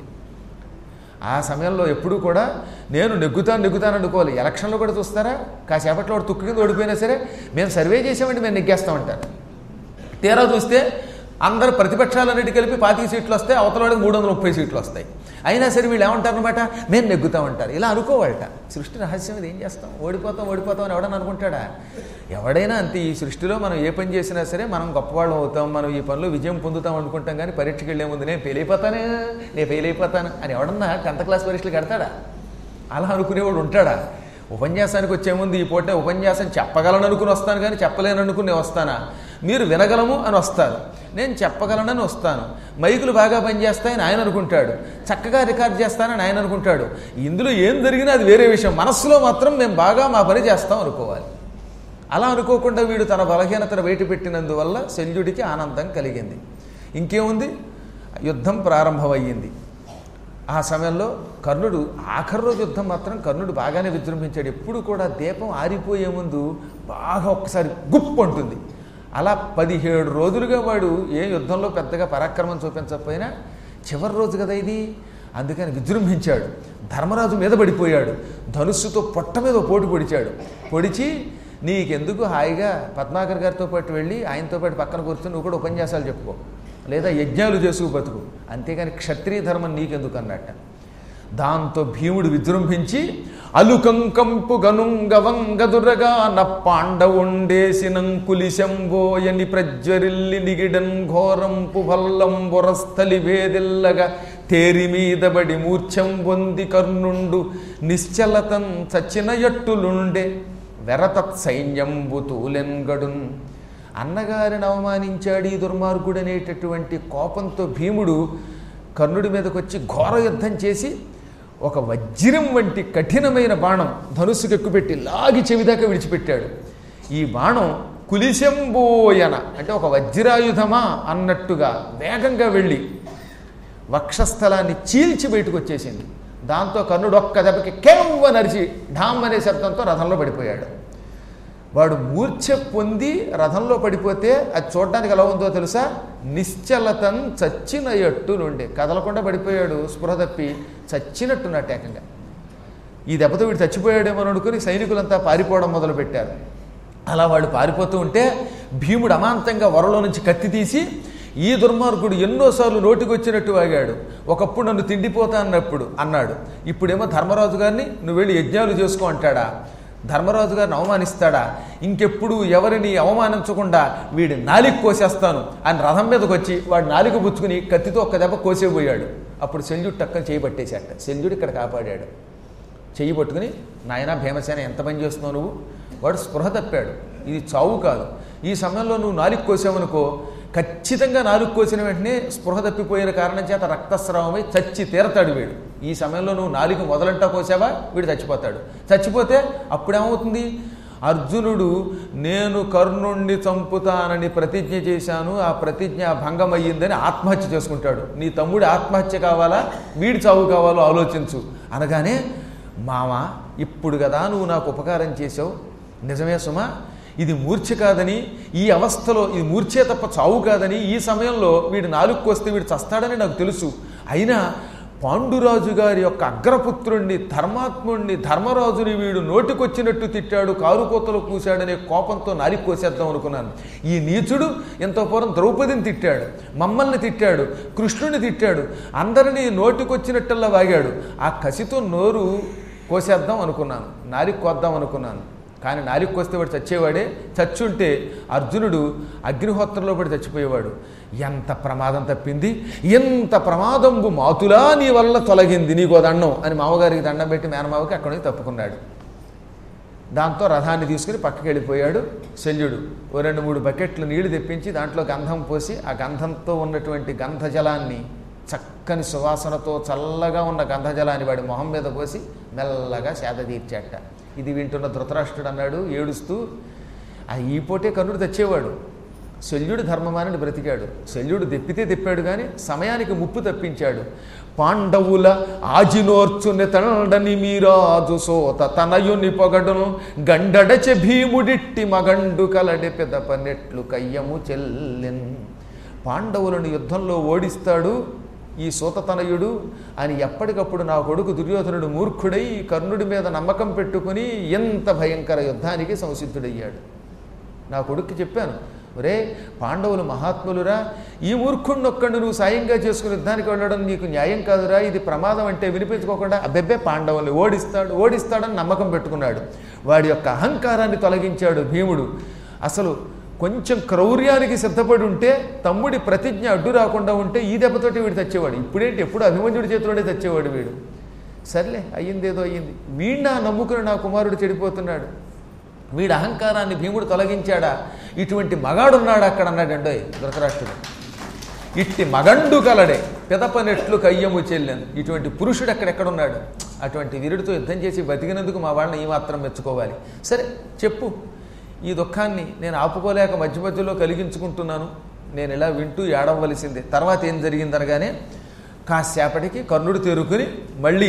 ఆ సమయంలో ఎప్పుడూ కూడా నేను నెగ్గుతాను నెగ్గుతాను అనుకోవాలి ఎలక్షన్లో కూడా చూస్తారా కాసేపట్లో వాడు తుక్కు కింద ఓడిపోయినా సరే మేము సర్వే చేసామంటే మేము నెగ్గేస్తామంటారు తీరా చూస్తే అందరు ప్రతిపక్షాలన్నిటి కలిపి పాతిక సీట్లు వస్తాయి అవతలవాడికి మూడు వందల ముప్పై సీట్లు వస్తాయి అయినా సరే వీళ్ళు ఏమంటారనమాట మేము నెగ్గుతామంటారు ఇలా అనుకోవాలట సృష్టి రహస్యం ఇది ఏం చేస్తాం ఓడిపోతాం ఓడిపోతాం అని ఎవడని అనుకుంటాడా ఎవడైనా అంతే ఈ సృష్టిలో మనం ఏ పని చేసినా సరే మనం గొప్పవాళ్ళం అవుతాం మనం ఈ పనిలో విజయం పొందుతాం అనుకుంటాం కానీ పరీక్షకి వెళ్ళే ముందు నేను ఫెయిల్ అయిపోతానే నేను ఫెయిల్ అయిపోతాను అని ఎవడన్నా టెన్త్ క్లాస్ పరీక్షలు కడతాడా అలా అనుకునేవాడు ఉంటాడా ఉపన్యాసానికి వచ్చే ముందు ఈ పూట ఉపన్యాసం చెప్పగలను అనుకుని వస్తాను కానీ చెప్పలేను అనుకుని వస్తానా మీరు వినగలము అని వస్తారు నేను చెప్పగలనని వస్తాను మైకులు బాగా పనిచేస్తాయని ఆయన అనుకుంటాడు చక్కగా రికార్డ్ చేస్తానని ఆయన అనుకుంటాడు ఇందులో ఏం జరిగినా అది వేరే విషయం మనస్సులో మాత్రం మేము బాగా మా పని చేస్తాం అనుకోవాలి అలా అనుకోకుండా వీడు తన బలహీనతను బయటపెట్టినందువల్ల శల్యుడికి ఆనందం కలిగింది ఇంకేముంది యుద్ధం ప్రారంభమయ్యింది ఆ సమయంలో కర్ణుడు ఆఖరి రోజు యుద్ధం మాత్రం కర్ణుడు బాగానే విజృంభించాడు ఎప్పుడు కూడా దీపం ఆరిపోయే ముందు బాగా ఒక్కసారి గుప్పు అంటుంది అలా పదిహేడు రోజులుగా వాడు ఏ యుద్ధంలో పెద్దగా పరాక్రమం చూపించకపోయినా చివరి రోజు కదా ఇది అందుకని విజృంభించాడు ధర్మరాజు మీద పడిపోయాడు ధనుస్సుతో పొట్ట మీద పోటు పొడిచాడు పొడిచి నీకెందుకు హాయిగా పద్మాకర్ గారితో పాటు వెళ్ళి ఆయనతో పాటు పక్కన కూర్చొని నువ్వు కూడా ఉపన్యాసాలు చెప్పుకో లేదా యజ్ఞాలు చేసుకు బతుకు అంతేగాని క్షత్రియ ధర్మం నీకెందుకు అన్నట్ట దాంతో భీముడు విజృంభించి అలుకంకంపు గనుంగవంగదురగా న పాండవుండేసినం కులిశంబోయని ప్రజ్వరిల్లి నిగిడన్ ఘోరంపు భల్లంబురస్థలి వేదిల్లగా తేరి మీదబడి మూర్ఛం పొంది కర్ణుండు నిశ్చలతం చచ్చిన ఎట్టులుండే వెరతత్ సైన్యంబు తూలెన్గడున్ అన్నగారిని అవమానించాడు ఈ దుర్మార్గుడు అనేటటువంటి కోపంతో భీముడు కర్ణుడి మీదకి వచ్చి ఘోర యుద్ధం చేసి ఒక వజ్రం వంటి కఠినమైన బాణం ధనుస్సుకు ఎక్కుపెట్టి లాగి చెవిదాకా విడిచిపెట్టాడు ఈ బాణం కులిశంబోయన అంటే ఒక వజ్రాయుధమా అన్నట్టుగా వేగంగా వెళ్ళి వక్షస్థలాన్ని చీల్చి బయటకు వచ్చేసింది దాంతో కర్ణుడు ఒక్క దెబ్బకి కేవ్వ నరిచి ఢామ్ అనే శబ్దంతో రథంలో పడిపోయాడు వాడు మూర్ఛ పొంది రథంలో పడిపోతే అది చూడడానికి ఎలా ఉందో తెలుసా నిశ్చలతం చచ్చిన ఎట్టు నుండి కదలకుండా పడిపోయాడు స్పృహ తప్పి చచ్చినట్టున్నట్టు ఏకంగా ఈ దెబ్బతో వీడు చచ్చిపోయాడేమో అని అనుకుని సైనికులంతా పారిపోవడం మొదలుపెట్టారు అలా వాళ్ళు పారిపోతూ ఉంటే భీముడు అమాంతంగా వరలో నుంచి కత్తి తీసి ఈ దుర్మార్గుడు ఎన్నోసార్లు నోటికి వచ్చినట్టు వాగాడు ఒకప్పుడు నన్ను తిండిపోతా అన్నప్పుడు అన్నాడు ఇప్పుడేమో ధర్మరాజు గారిని నువ్వు వెళ్ళి యజ్ఞాలు చేసుకో అంటాడా ధర్మరాజు గారిని అవమానిస్తాడా ఇంకెప్పుడు ఎవరిని అవమానించకుండా వీడి నాలిక కోసేస్తాను అని రథం మీదకి వచ్చి వాడు నాలిక పుచ్చుకుని కత్తితో ఒక్క దెబ్బ కోసేపోయాడు అప్పుడు శల్యుడు టక్కన చేయి పట్టేశాట శల్యుడు ఇక్కడ కాపాడాడు చెయ్యి పట్టుకుని నాయన భీమసేన ఎంత పని చేస్తున్నావు నువ్వు వాడు స్పృహ తప్పాడు ఇది చావు కాదు ఈ సమయంలో నువ్వు నాలుగు కోసావనుకో ఖచ్చితంగా నాలుగు కోసిన వెంటనే స్పృహ తప్పిపోయిన కారణం చేత రక్తస్రావమై చచ్చి తీరతాడు వీడు ఈ సమయంలో నువ్వు నాలుగు మొదలంటా కోసావా వీడు చచ్చిపోతాడు చచ్చిపోతే అప్పుడేమవుతుంది అర్జునుడు నేను కర్ణుణ్ణి చంపుతానని ప్రతిజ్ఞ చేశాను ఆ ప్రతిజ్ఞ భంగమయ్యిందని ఆత్మహత్య చేసుకుంటాడు నీ తమ్ముడి ఆత్మహత్య కావాలా వీడి చావు కావాలో ఆలోచించు అనగానే మామ ఇప్పుడు కదా నువ్వు నాకు ఉపకారం చేసావు నిజమే సుమా ఇది మూర్ఛ కాదని ఈ అవస్థలో ఇది మూర్ఛే తప్ప చావు కాదని ఈ సమయంలో వీడు నాలుగు కోస్తే వీడు చస్తాడని నాకు తెలుసు అయినా పాండురాజు గారి యొక్క అగ్రపుత్రుణ్ణి ధర్మాత్ముణ్ణి ధర్మరాజుని వీడు నోటికొచ్చినట్టు తిట్టాడు కారుకోతలు కూశాడనే కోపంతో నాలికి కోసేద్దాం అనుకున్నాను ఈ నీచుడు ఎంతో పూర్వం ద్రౌపదిని తిట్టాడు మమ్మల్ని తిట్టాడు కృష్ణుని తిట్టాడు అందరినీ నోటికొచ్చినట్టల్లా వాగాడు ఆ కసితో నోరు కోసేద్దాం అనుకున్నాను నాలికి కోద్దాం అనుకున్నాను కానీ నాలికి కోస్తే వాడు చచ్చేవాడే చచ్చుంటే అర్జునుడు అగ్నిహోత్రంలో పడి చచ్చిపోయేవాడు ఎంత ప్రమాదం తప్పింది ఎంత ప్రమాదంబు మాతులా నీ వల్ల తొలగింది నీకో దండం అని మామగారికి దండం పెట్టి మేనమావకి అక్కడి నుంచి తప్పుకున్నాడు దాంతో రథాన్ని తీసుకుని పక్కకి వెళ్ళిపోయాడు శల్యుడు ఓ రెండు మూడు బకెట్లు నీళ్లు తెప్పించి దాంట్లో గంధం పోసి ఆ గంధంతో ఉన్నటువంటి గంధజలాన్ని చక్కని సువాసనతో చల్లగా ఉన్న గంధజలాన్ని వాడి మొహం మీద పోసి మెల్లగా సేద తీర్చాట ఇది వింటున్న ధృతరాష్ట్రుడు అన్నాడు ఏడుస్తూ ఆ ఈ పూటే కర్ణుడు తెచ్చేవాడు శల్యుడు ధర్మమానని బ్రతికాడు శల్యుడు దెప్పితే తెప్పాడు కానీ సమయానికి ముప్పు తప్పించాడు పాండవుల ఆజినోర్చుని తండని మీరాజు సోత తనయుని పొగడును గండడచె భీముడిట్టి మగండు కలడి పెదపనెట్లు కయ్యము చెల్లెన్ పాండవులను యుద్ధంలో ఓడిస్తాడు ఈ సూతతనయుడు అని ఎప్పటికప్పుడు నా కొడుకు దుర్యోధనుడు మూర్ఖుడై కర్ణుడి మీద నమ్మకం పెట్టుకుని ఎంత భయంకర యుద్ధానికి సంసిద్ధుడయ్యాడు నా కొడుక్కి చెప్పాను ఒరే పాండవులు మహాత్ములురా ఈ మూర్ఖుణ్ణొక్కడు నువ్వు సాయంగా చేసుకుని యుద్ధానికి వెళ్ళడం నీకు న్యాయం కాదురా ఇది ప్రమాదం అంటే వినిపించుకోకుండా అబ్బెబ్బే పాండవుల్ని ఓడిస్తాడు ఓడిస్తాడని నమ్మకం పెట్టుకున్నాడు వాడి యొక్క అహంకారాన్ని తొలగించాడు భీముడు అసలు కొంచెం క్రౌర్యానికి సిద్ధపడి ఉంటే తమ్ముడి ప్రతిజ్ఞ అడ్డు రాకుండా ఉంటే ఈ దెబ్బతోటి వీడు తెచ్చేవాడు ఇప్పుడేంటి ఎప్పుడు అభిమన్యుడి చేతిలోనే తెచ్చేవాడు వీడు సర్లే అయ్యిందేదో అయ్యింది వీడినా నమ్ముకుని నా కుమారుడు చెడిపోతున్నాడు వీడి అహంకారాన్ని భీముడు తొలగించాడా ఇటువంటి మగాడున్నాడు అక్కడ అన్నాడండో ధృతరాష్ట్రుడు ఇట్టి మగండు కలడే పిదపనెట్లు కయ్యము చెల్లెను ఇటువంటి పురుషుడు అక్కడెక్కడున్నాడు అటువంటి వీరుడితో యుద్ధం చేసి బతికినందుకు మా వాళ్ళని ఈ మాత్రం మెచ్చుకోవాలి సరే చెప్పు ఈ దుఃఖాన్ని నేను ఆపుకోలేక మధ్య మధ్యలో కలిగించుకుంటున్నాను నేను ఇలా వింటూ ఏడవలసిందే తర్వాత ఏం జరిగిందనగానే కాసేపటికి కర్ణుడు తెరుకుని మళ్ళీ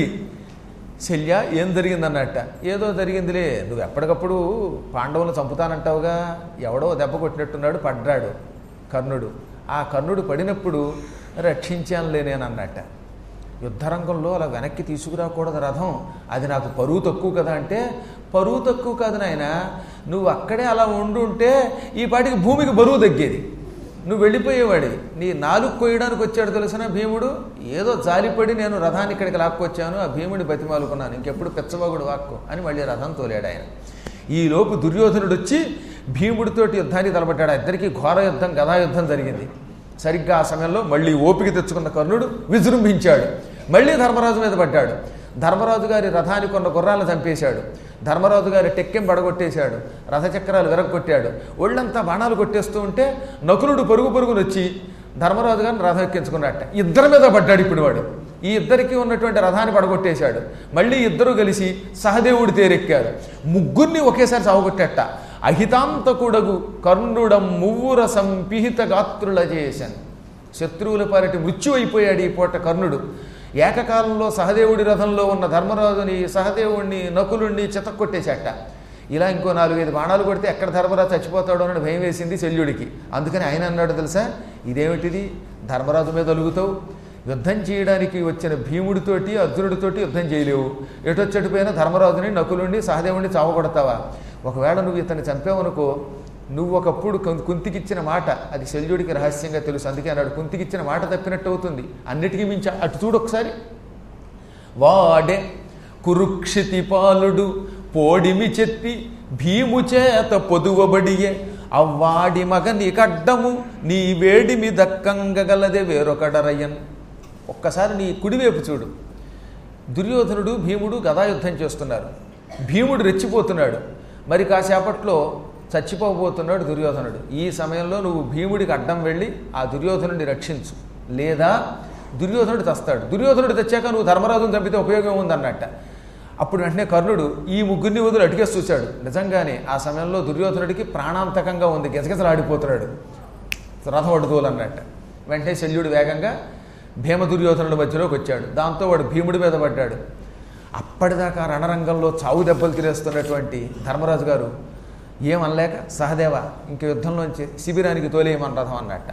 శల్య ఏం జరిగిందన్నట్ట ఏదో జరిగిందిలే నువ్వు ఎప్పటికప్పుడు పాండవులను చంపుతానంటావుగా ఎవడో దెబ్బ కొట్టినట్టున్నాడు పడ్డాడు కర్ణుడు ఆ కర్ణుడు పడినప్పుడు రక్షించానులే నేను అన్నట్ట యుద్ధరంగంలో అలా వెనక్కి తీసుకురాకూడదు రథం అది నాకు పరువు తక్కువ కదా అంటే పరువు తక్కువ కాదు నాయన నువ్వు అక్కడే అలా ఉండుంటే ఈ పాటికి భూమికి బరువు తగ్గేది నువ్వు వెళ్ళిపోయేవాడివి నీ నాలుగు కొయ్యడానికి వచ్చాడు తెలిసిన భీముడు ఏదో జాలిపడి నేను రథాన్ని ఇక్కడికి లాక్కొచ్చాను ఆ భీముడి బతిమాలుకున్నాను ఇంకెప్పుడు పెచ్చబాగుడు వాక్కు అని మళ్ళీ రథం తోలాడు ఆయన ఈలోపు దుర్యోధనుడు వచ్చి భీముడితోటి యుద్ధానికి తలపడ్డాడు ఆ ఇద్దరికి ఘోర యుద్ధం గదా యుద్ధం జరిగింది సరిగ్గా ఆ సమయంలో మళ్ళీ ఓపిక తెచ్చుకున్న కర్ణుడు విజృంభించాడు మళ్ళీ ధర్మరాజు మీద పడ్డాడు ధర్మరాజు గారి రథానికి కొన్న గుర్రాలను చంపేశాడు ధర్మరాజు గారి టెక్కెం పడగొట్టేశాడు రథచక్రాలు విరగొట్టాడు ఒళ్ళంతా బాణాలు కొట్టేస్తూ ఉంటే నకులుడు పరుగు పరుగును వచ్చి ధర్మరాజు గారిని రథం ఎక్కించుకున్నట్ట ఇద్దరి మీద పడ్డాడు ఇప్పుడు వాడు ఈ ఇద్దరికి ఉన్నటువంటి రథాన్ని పడగొట్టేశాడు మళ్ళీ ఇద్దరు కలిసి సహదేవుడి తేరెక్కారు ముగ్గురిని ఒకేసారి సావగొట్టేట అహితాంతకుడగు కర్ణుడం మువ్వుర సంపిహిత గాత్రుల చేశాను శత్రువుల పాలిటి మృత్యు అయిపోయాడు ఈ పూట కర్ణుడు ఏకకాలంలో సహదేవుడి రథంలో ఉన్న ధర్మరాజుని సహదేవుణ్ణి నకులుణ్ణి చితక్కొట్టేశాట ఇలా ఇంకో నాలుగైదు బాణాలు కొడితే ఎక్కడ ధర్మరాజు చచ్చిపోతాడో అని భయం వేసింది శల్యుడికి అందుకని ఆయన అన్నాడు తెలుసా ఇదేమిటిది ధర్మరాజు మీద అలుగుతావు యుద్ధం చేయడానికి వచ్చిన భీముడితోటి అర్జునుడితోటి యుద్ధం చేయలేవు ఎటొచ్చటిపోయినా ధర్మరాజుని నకులుణ్ణి సహదేవుణ్ణి చావగొడతావా ఒకవేళ నువ్వు ఇతన్ని చంపావనుకో నువ్వు ఒకప్పుడు కు- కుంతికిచ్చిన మాట అది శల్యుడికి రహస్యంగా తెలుసు అందుకే అన్నాడు కుంతికిచ్చిన మాట తప్పినట్టు అవుతుంది అన్నిటికీ మించి అటు చూడు ఒకసారి వాడే కురుక్షితి పాలుడు పోడిమి చెప్పి భీము చేత పొదువబడియే అవ్వాడి మగ నీ కడ్డము నీ వేడిమి దక్కంగగలదే వేరొకడరయ్యన్ ఒక్కసారి నీ కుడివైపు చూడు దుర్యోధనుడు భీముడు గదాయుద్ధం చేస్తున్నారు భీముడు రెచ్చిపోతున్నాడు మరి కాసేపట్లో చచ్చిపోబోతున్నాడు దుర్యోధనుడు ఈ సమయంలో నువ్వు భీముడికి అడ్డం వెళ్ళి ఆ దుర్యోధనుడిని రక్షించు లేదా దుర్యోధనుడు తెస్తాడు దుర్యోధనుడు తెచ్చాక నువ్వు ధర్మరాజును చంపితే ఉపయోగం ఉందన్నట్ట అప్పుడు వెంటనే కర్ణుడు ఈ ముగ్గురిని వదిలి అటుకేసి చూశాడు నిజంగానే ఆ సమయంలో దుర్యోధనుడికి ప్రాణాంతకంగా ఉంది గెసగెసలాడిపోతున్నాడు రథం అడుగులు అన్నట్ట వెంటనే శల్యుడు వేగంగా భీమ దుర్యోధనుడి మధ్యలోకి వచ్చాడు దాంతో వాడు భీముడి మీద పడ్డాడు అప్పటిదాకా రణరంగంలో చావు దెబ్బలు తినేస్తున్నటువంటి ధర్మరాజు గారు ఏమనలేక సహదేవ ఇంక యుద్ధంలోంచి శిబిరానికి తోలేయమని రథం అన్నట్ట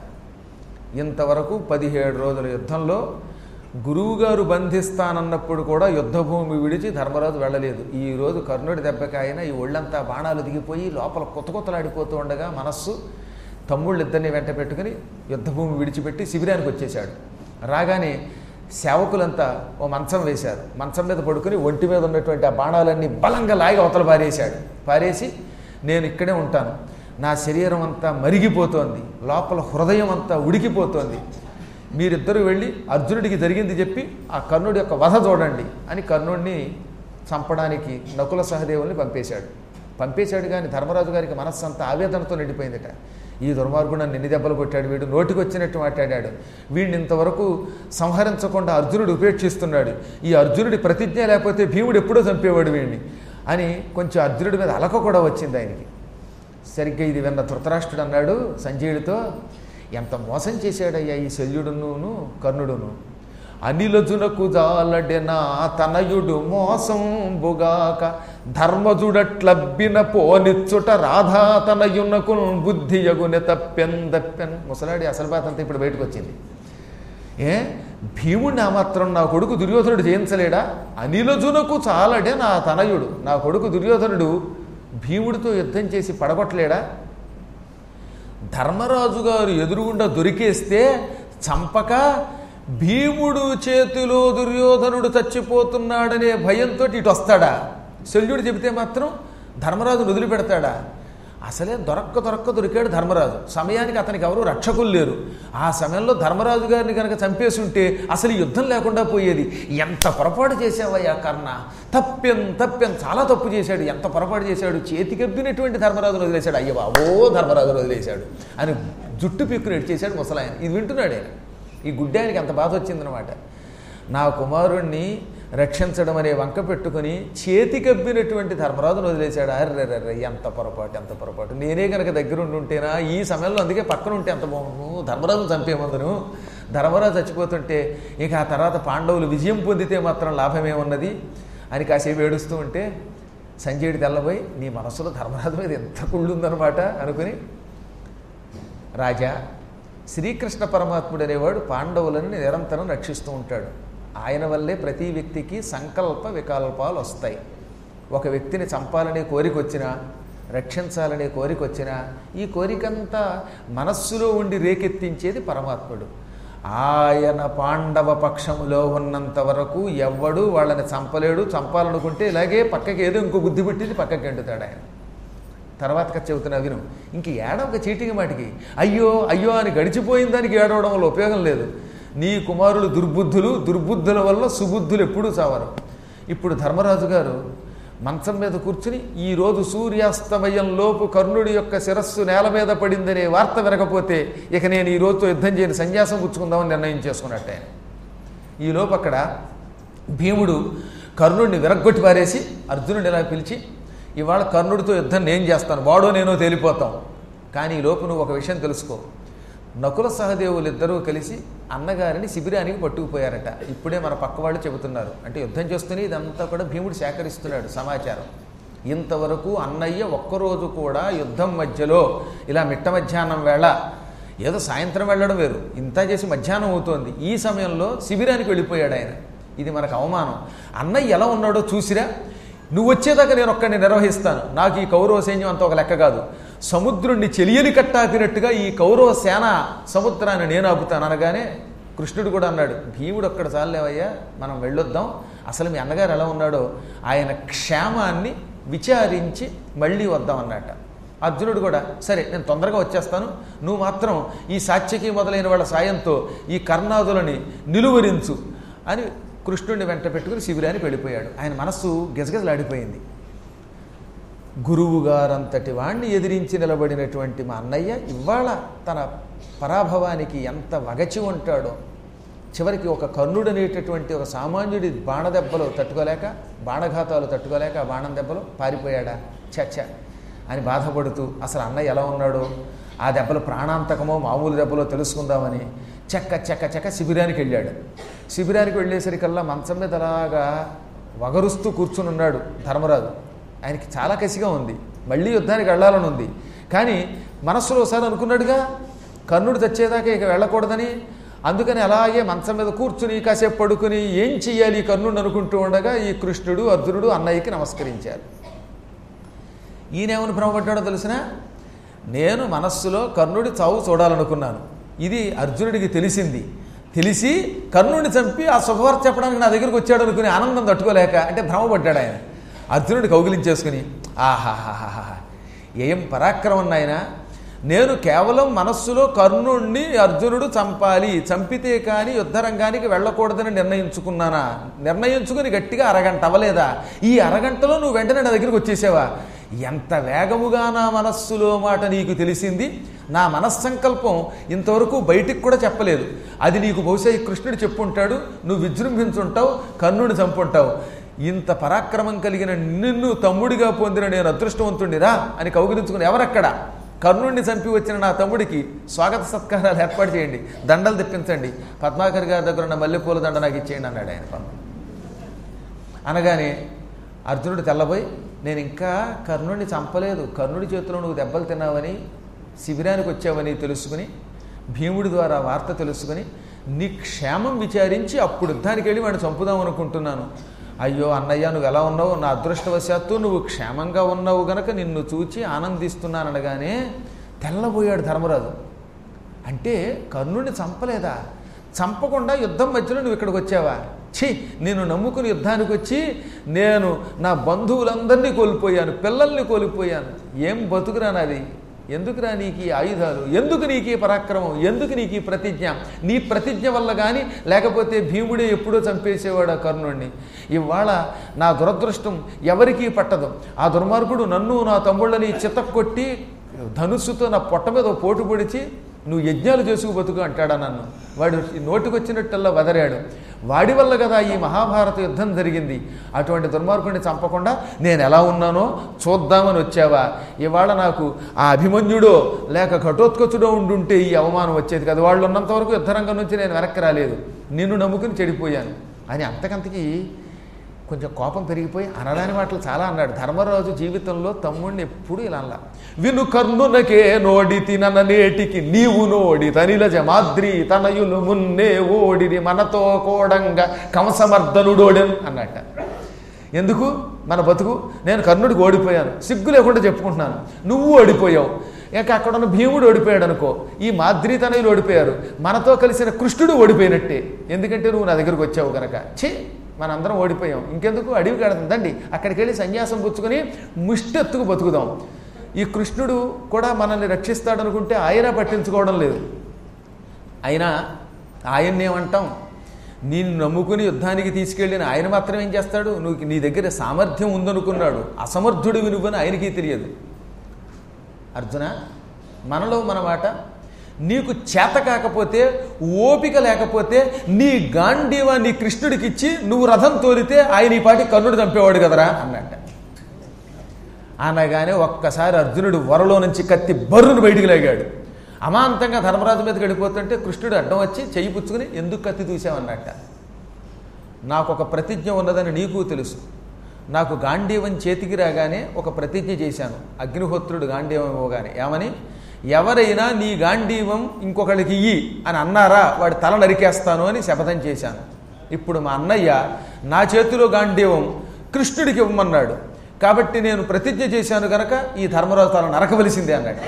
ఇంతవరకు పదిహేడు రోజుల యుద్ధంలో గురువుగారు బంధిస్తానన్నప్పుడు కూడా యుద్ధభూమి విడిచి ధర్మరాజు వెళ్ళలేదు ఈ రోజు కర్ణుడి దెబ్బకాయన ఈ ఒళ్ళంతా బాణాలు దిగిపోయి లోపల కొత్త కొత్తలాడిపోతూ ఉండగా మనస్సు తమ్ముళ్ళిద్దరిని వెంట పెట్టుకుని యుద్ధభూమి విడిచిపెట్టి శిబిరానికి వచ్చేశాడు రాగానే సేవకులంతా ఓ మంచం వేశారు మంచం మీద పడుకుని ఒంటి మీద ఉన్నటువంటి ఆ బాణాలన్నీ బలంగా లాగి అవతల పారేశాడు పారేసి నేను ఇక్కడే ఉంటాను నా శరీరం అంతా మరిగిపోతోంది లోపల హృదయం అంతా ఉడికిపోతోంది మీరిద్దరూ వెళ్ళి అర్జునుడికి జరిగింది చెప్పి ఆ కర్ణుడి యొక్క వధ చూడండి అని కర్ణుడిని చంపడానికి నకుల సహదేవుల్ని పంపేశాడు పంపేశాడు కానీ ధర్మరాజు గారికి మనస్సంతా ఆవేదనతో నిండిపోయిందట ఈ దుర్మార్గుడు నన్ను ఎన్ని దెబ్బలు కొట్టాడు వీడు నోటికి వచ్చినట్టు మాట్లాడాడు వీడిని ఇంతవరకు సంహరించకుండా అర్జునుడు ఉపేక్షిస్తున్నాడు ఈ అర్జునుడి ప్రతిజ్ఞ లేకపోతే భీముడు ఎప్పుడో చంపేవాడు వీడిని అని కొంచెం అర్జునుడి మీద అలక కూడా వచ్చింది ఆయనకి సరిగ్గా ఇది విన్న ధృతరాష్ట్రుడు అన్నాడు సంజయుడితో ఎంత మోసం చేశాడయ్యా ఈ శల్యుడును కర్ణుడును అనిలజునకు జాలడెనా తనయుడు మోసం బుగాక ధర్మజుడట్లబ్బిన పోనిచ్చుట రాధా తనయునకు బుద్ధియగునె తప్పెన్ దప్పెన్ ముసలాడి అసలు బాధ అంతా ఇప్పుడు బయటకు వచ్చింది ఏ భీముడిని ఆ మాత్రం నా కొడుకు దుర్యోధనుడు జయించలేడా అనిలజునకు చాలడే నా తనయుడు నా కొడుకు దుర్యోధనుడు భీముడితో యుద్ధం చేసి పడగొట్టలేడా ధర్మరాజు గారు ఎదురుగుండా దొరికేస్తే చంపక భీముడు చేతిలో దుర్యోధనుడు చచ్చిపోతున్నాడనే భయంతో ఇటు వస్తాడా శల్యుడు చెబితే మాత్రం ధర్మరాజు వదిలిపెడతాడా అసలే దొరక్క దొరక్క దొరికాడు ధర్మరాజు సమయానికి అతనికి ఎవరు రక్షకులు లేరు ఆ సమయంలో ధర్మరాజు గారిని కనుక చంపేసి ఉంటే అసలు ఈ యుద్ధం లేకుండా పోయేది ఎంత పొరపాటు చేసావయ్యా కర్ణ తప్పెం తప్పెం చాలా తప్పు చేశాడు ఎంత పొరపాటు చేశాడు చేతికెబ్బినటువంటి ధర్మరాజును వదిలేశాడు అయ్య బాబో ధర్మరాజును వదిలేశాడు అని జుట్టు పిక్కుని చేశాడు ముసలాయన ఇది వింటున్నాడు ఆయన ఈ గుడ్డానికి అంత బాధ వచ్చిందనమాట నా కుమారుణ్ణి రక్షించడం అనే వంక పెట్టుకుని చేతికబ్బినటువంటి ధర్మరాజును వదిలేశాడు అర్రెర్రెర్రె ఎంత పొరపాటు ఎంత పొరపాటు నేనే కనుక దగ్గర ఉండి ఉంటేనా ఈ సమయంలో అందుకే పక్కన ఉంటే ఎంత బాగుండు ధర్మరాజును చంపేమందును ధర్మరాజు చచ్చిపోతుంటే ఇక ఆ తర్వాత పాండవులు విజయం పొందితే మాత్రం లాభమేమున్నది అని కాసేపు ఏడుస్తూ ఉంటే సంజయుడు తెల్లబోయి నీ మనసులో ధర్మరాజు మీద ఎంత కుళ్ళుందనమాట అనుకుని రాజా శ్రీకృష్ణ పరమాత్ముడు అనేవాడు పాండవులను నిరంతరం రక్షిస్తూ ఉంటాడు ఆయన వల్లే ప్రతి వ్యక్తికి సంకల్ప వికల్పాలు వస్తాయి ఒక వ్యక్తిని చంపాలనే కోరిక వచ్చినా రక్షించాలనే కోరిక వచ్చినా ఈ కోరికంతా మనస్సులో ఉండి రేకెత్తించేది పరమాత్ముడు ఆయన పాండవ పక్షములో ఉన్నంత వరకు ఎవ్వడు వాళ్ళని చంపలేడు చంపాలనుకుంటే ఇలాగే పక్కకి ఏదో ఇంకో బుద్ధి పుట్టింది పక్కకి ఎండుతాడు ఆయన తర్వాత కథ చెబుతున్నా విను ఇంక ఏడవక చీటికి మాటికి అయ్యో అయ్యో అని గడిచిపోయిన దానికి ఏడవడం వల్ల ఉపయోగం లేదు నీ కుమారులు దుర్బుద్ధులు దుర్బుద్ధుల వల్ల సుబుద్ధులు ఎప్పుడూ చావరు ఇప్పుడు ధర్మరాజు గారు మంచం మీద కూర్చుని ఈరోజు సూర్యాస్తమయం లోపు కర్ణుడి యొక్క శిరస్సు నేల మీద పడిందనే వార్త వినకపోతే ఇక నేను ఈ రోజుతో యుద్ధం చేయని సన్యాసం పుచ్చుకుందామని నిర్ణయం చేసుకున్నట్టు ఆయన ఈ లోపు అక్కడ భీముడు కర్ణుడిని విరగ్గొట్టి పారేసి అర్జునుడిని ఇలా పిలిచి ఇవాళ కర్ణుడితో యుద్ధం నేను చేస్తాను వాడో నేనో తేలిపోతాం కానీ ఈ లోపు నువ్వు ఒక విషయం తెలుసుకో నకుల సహదేవులు ఇద్దరూ కలిసి అన్నగారిని శిబిరానికి పట్టుకుపోయారట ఇప్పుడే మన పక్క వాళ్ళు చెబుతున్నారు అంటే యుద్ధం చేస్తూనే ఇదంతా కూడా భీముడు సేకరిస్తున్నాడు సమాచారం ఇంతవరకు అన్నయ్య ఒక్కరోజు కూడా యుద్ధం మధ్యలో ఇలా మిట్ట మధ్యాహ్నం వేళ ఏదో సాయంత్రం వెళ్ళడం వేరు ఇంత చేసి మధ్యాహ్నం అవుతోంది ఈ సమయంలో శిబిరానికి వెళ్ళిపోయాడు ఆయన ఇది మనకు అవమానం అన్నయ్య ఎలా ఉన్నాడో చూసిరా నువ్వు వచ్చేదాకా నేను ఒక్కడిని నిర్వహిస్తాను నాకు ఈ కౌరవ సైన్యం అంత ఒక లెక్క కాదు సముద్రుణ్ణి చెలియని కట్టాపినట్టుగా ఈ కౌరవ సేన సముద్రాన్ని నేను ఆపుతాను అనగానే కృష్ణుడు కూడా అన్నాడు భీముడు ఒక్కడ చాలేవయ్యా మనం వెళ్ళొద్దాం అసలు మీ అన్నగారు ఎలా ఉన్నాడో ఆయన క్షేమాన్ని విచారించి మళ్ళీ వద్దాం అన్నట్ట అర్జునుడు కూడా సరే నేను తొందరగా వచ్చేస్తాను నువ్వు మాత్రం ఈ సాత్యకి మొదలైన వాళ్ళ సాయంతో ఈ కర్ణాదులని నిలువరించు అని కృష్ణుడిని వెంట పెట్టుకుని శిబిరానికి వెళ్ళిపోయాడు ఆయన మనస్సు గజగజలాడిపోయింది గురువు గారంతటి వాణ్ణి ఎదిరించి నిలబడినటువంటి మా అన్నయ్య ఇవాళ తన పరాభవానికి ఎంత వగచి ఉంటాడో చివరికి ఒక కర్ణుడు అనేటటువంటి ఒక సామాన్యుడి బాణదెబ్బలు తట్టుకోలేక బాణఘాతాలు తట్టుకోలేక ఆ బాణం దెబ్బలు పారిపోయాడా చచ్చ అని బాధపడుతూ అసలు అన్నయ్య ఎలా ఉన్నాడో ఆ దెబ్బలు ప్రాణాంతకమో మామూలు దెబ్బలో తెలుసుకుందామని చెక్క చెక్క చెక్క శిబిరానికి వెళ్ళాడు శిబిరానికి వెళ్ళేసరికల్లా మంచం మీద అలాగా వగరుస్తూ కూర్చుని ఉన్నాడు ధర్మరాజు ఆయనకి చాలా కసిగా ఉంది మళ్ళీ యుద్ధానికి వెళ్ళాలని ఉంది కానీ మనస్సులో ఒకసారి అనుకున్నాడుగా కర్ణుడు తెచ్చేదాకా ఇక వెళ్ళకూడదని అందుకని అలాగే మంచం మీద కూర్చుని కాసేపు పడుకుని ఏం చెయ్యాలి ఈ కర్ణుడు అనుకుంటూ ఉండగా ఈ కృష్ణుడు అర్జునుడు అన్నయ్యకి నమస్కరించారు ఈయనేమని భ్రమపడ్డాడో తెలిసిన నేను మనస్సులో కర్ణుడి చావు చూడాలనుకున్నాను ఇది అర్జునుడికి తెలిసింది తెలిసి కర్ణుడిని చంపి ఆ శుభవార్త చెప్పడానికి నా దగ్గరికి వచ్చాడు అనుకుని ఆనందం తట్టుకోలేక అంటే భ్రమపడ్డాడు ఆయన అర్జునుడి కౌగిలించేసుకుని ఆహాహాహా ఏం పరాక్రమం నాయన నేను కేవలం మనస్సులో కర్ణుణ్ణి అర్జునుడు చంపాలి చంపితే కానీ యుద్ధరంగానికి వెళ్ళకూడదని నిర్ణయించుకున్నానా నిర్ణయించుకుని గట్టిగా అరగంట అవ్వలేదా ఈ అరగంటలో నువ్వు వెంటనే నా దగ్గరికి వచ్చేసావా ఎంత వేగముగా నా మనస్సులో మాట నీకు తెలిసింది నా మనస్సంకల్పం ఇంతవరకు బయటికి కూడా చెప్పలేదు అది నీకు బహుశా ఈ కృష్ణుడు చెప్పుంటాడు నువ్వు విజృంభించుంటావు కర్ణుడిని చంపుంటావు ఇంత పరాక్రమం కలిగిన నిన్ను తమ్ముడిగా పొందిన నేను అదృష్టవంతుడిరా అని కౌగిలించుకుని ఎవరక్కడ కర్ణుడిని చంపి వచ్చిన నా తమ్ముడికి స్వాగత సత్కారాలు ఏర్పాటు చేయండి దండలు తెప్పించండి పద్మాకర్ గారి దగ్గర ఉన్న మల్లెపూల దండ నాకు ఇచ్చేయండి అన్నాడు ఆయన పాపం అనగానే అర్జునుడు తెల్లబోయి నేను ఇంకా కర్ణుడిని చంపలేదు కర్ణుడి చేతిలో నువ్వు దెబ్బలు తిన్నావని శిబిరానికి వచ్చావని తెలుసుకుని భీముడి ద్వారా వార్త తెలుసుకుని నీ క్షేమం విచారించి అప్పుడు యుద్ధానికి వెళ్ళి వాడిని చంపుదాం అనుకుంటున్నాను అయ్యో అన్నయ్య నువ్వు ఎలా ఉన్నావు నా అదృష్టవశాత్తు నువ్వు క్షేమంగా ఉన్నావు గనక నిన్ను చూచి ఆనందిస్తున్నాననగానే తెల్లబోయాడు ధర్మరాజు అంటే కర్ణుడిని చంపలేదా చంపకుండా యుద్ధం మధ్యలో నువ్వు ఇక్కడికి వచ్చావా ఛీ నేను నమ్ముకుని యుద్ధానికి వచ్చి నేను నా బంధువులందరినీ కోల్పోయాను పిల్లల్ని కోల్పోయాను ఏం బతుకురా నాది ఎందుకురా నీకు ఈ ఆయుధాలు ఎందుకు నీకు ఈ పరాక్రమం ఎందుకు నీకు ఈ ప్రతిజ్ఞ నీ ప్రతిజ్ఞ వల్ల కానీ లేకపోతే భీముడే ఎప్పుడో చంపేసేవాడు ఆ కర్ణుడిని ఇవాళ నా దురదృష్టం ఎవరికీ పట్టదు ఆ దుర్మార్గుడు నన్ను నా తమ్ముళ్ళని చితక్కొట్టి ధనుస్సుతో నా పొట్ట మీద ఓ పోటు పొడిచి నువ్వు యజ్ఞాలు చేసుకు బతుకు అంటాడా నన్ను వాడు నోటికొచ్చినట్టల్లా వదరాడు వాడి వల్ల కదా ఈ మహాభారత యుద్ధం జరిగింది అటువంటి దుర్మార్గుడిని చంపకుండా నేను ఎలా ఉన్నానో చూద్దామని వచ్చావా ఇవాళ నాకు ఆ అభిమన్యుడో లేక ఘటోత్కచుడో ఉండుంటే ఈ అవమానం వచ్చేది కదా వాళ్ళు ఉన్నంత వరకు యుద్ధరంగం నుంచి నేను వెనక్కి రాలేదు నిన్ను నమ్ముకుని చెడిపోయాను అని అంతకంతకి కొంచెం కోపం పెరిగిపోయి అనరాని మాటలు చాలా అన్నాడు ధర్మరాజు జీవితంలో తమ్ముడిని ఎప్పుడు ఇలా అలా విను కర్ణునకే నోడి తినన నేటికి నీవు నోడి తనిల జమాద్రి తనయులు మున్నే ఓడిని మనతో కోడంగా కంసమర్దనుడోడెన్ అన్నట్ట ఎందుకు మన బతుకు నేను కర్ణుడికి ఓడిపోయాను సిగ్గు లేకుండా చెప్పుకుంటున్నాను నువ్వు ఓడిపోయావు ఇక అక్కడ ఉన్న భీముడు ఓడిపోయాడు అనుకో ఈ మాద్రి తనయులు ఓడిపోయారు మనతో కలిసిన కృష్ణుడు ఓడిపోయినట్టే ఎందుకంటే నువ్వు నా దగ్గరకు వచ్చావు కనుక ఛీ మనందరం ఓడిపోయాం ఇంకెందుకు అడవి కడుతుందండి అక్కడికి వెళ్ళి సన్యాసం పుచ్చుకొని ముష్టెత్తుకు బతుకుదాం ఈ కృష్ణుడు కూడా మనల్ని రక్షిస్తాడనుకుంటే ఆయన పట్టించుకోవడం లేదు అయినా ఆయన్ని ఏమంటాం నేను నమ్ముకుని యుద్ధానికి తీసుకెళ్ళిన ఆయన మాత్రం ఏం చేస్తాడు నువ్వు నీ దగ్గర సామర్థ్యం ఉందనుకున్నాడు అసమర్థుడివి నువ్వని ఆయనకి తెలియదు అర్జున మనలో మన మాట నీకు చేత కాకపోతే ఓపిక లేకపోతే నీ గాంధీవా నీ కృష్ణుడికి ఇచ్చి నువ్వు రథం తోలితే ఆయన ఈ పాటి కర్ణుడు చంపేవాడు కదరా అన్నట్ట అనగానే ఒక్కసారి అర్జునుడు వరలో నుంచి కత్తి బర్రును బయటికి లాగాడు అమాంతంగా ధర్మరాజు మీదకి వెళ్ళిపోతుంటే కృష్ణుడు అడ్డం వచ్చి చెయ్యి పుచ్చుకుని ఎందుకు కత్తి చూసావన్నట్ట నాకు ఒక ప్రతిజ్ఞ ఉన్నదని నీకు తెలుసు నాకు గాంధీవం చేతికి రాగానే ఒక ప్రతిజ్ఞ చేశాను అగ్నిహోత్రుడు గాంధీవం ఇవ్వగానే ఏమని ఎవరైనా నీ గాంధీవం ఇంకొకళ్ళకి ఇయ్యి అని అన్నారా వాడి తల నరికేస్తాను అని శపథం చేశాను ఇప్పుడు మా అన్నయ్య నా చేతిలో గాంధీవం కృష్ణుడికి ఇవ్వమన్నాడు కాబట్టి నేను ప్రతిజ్ఞ చేశాను కనుక ఈ ధర్మరాజు తల నరకవలసిందే అన్నాడు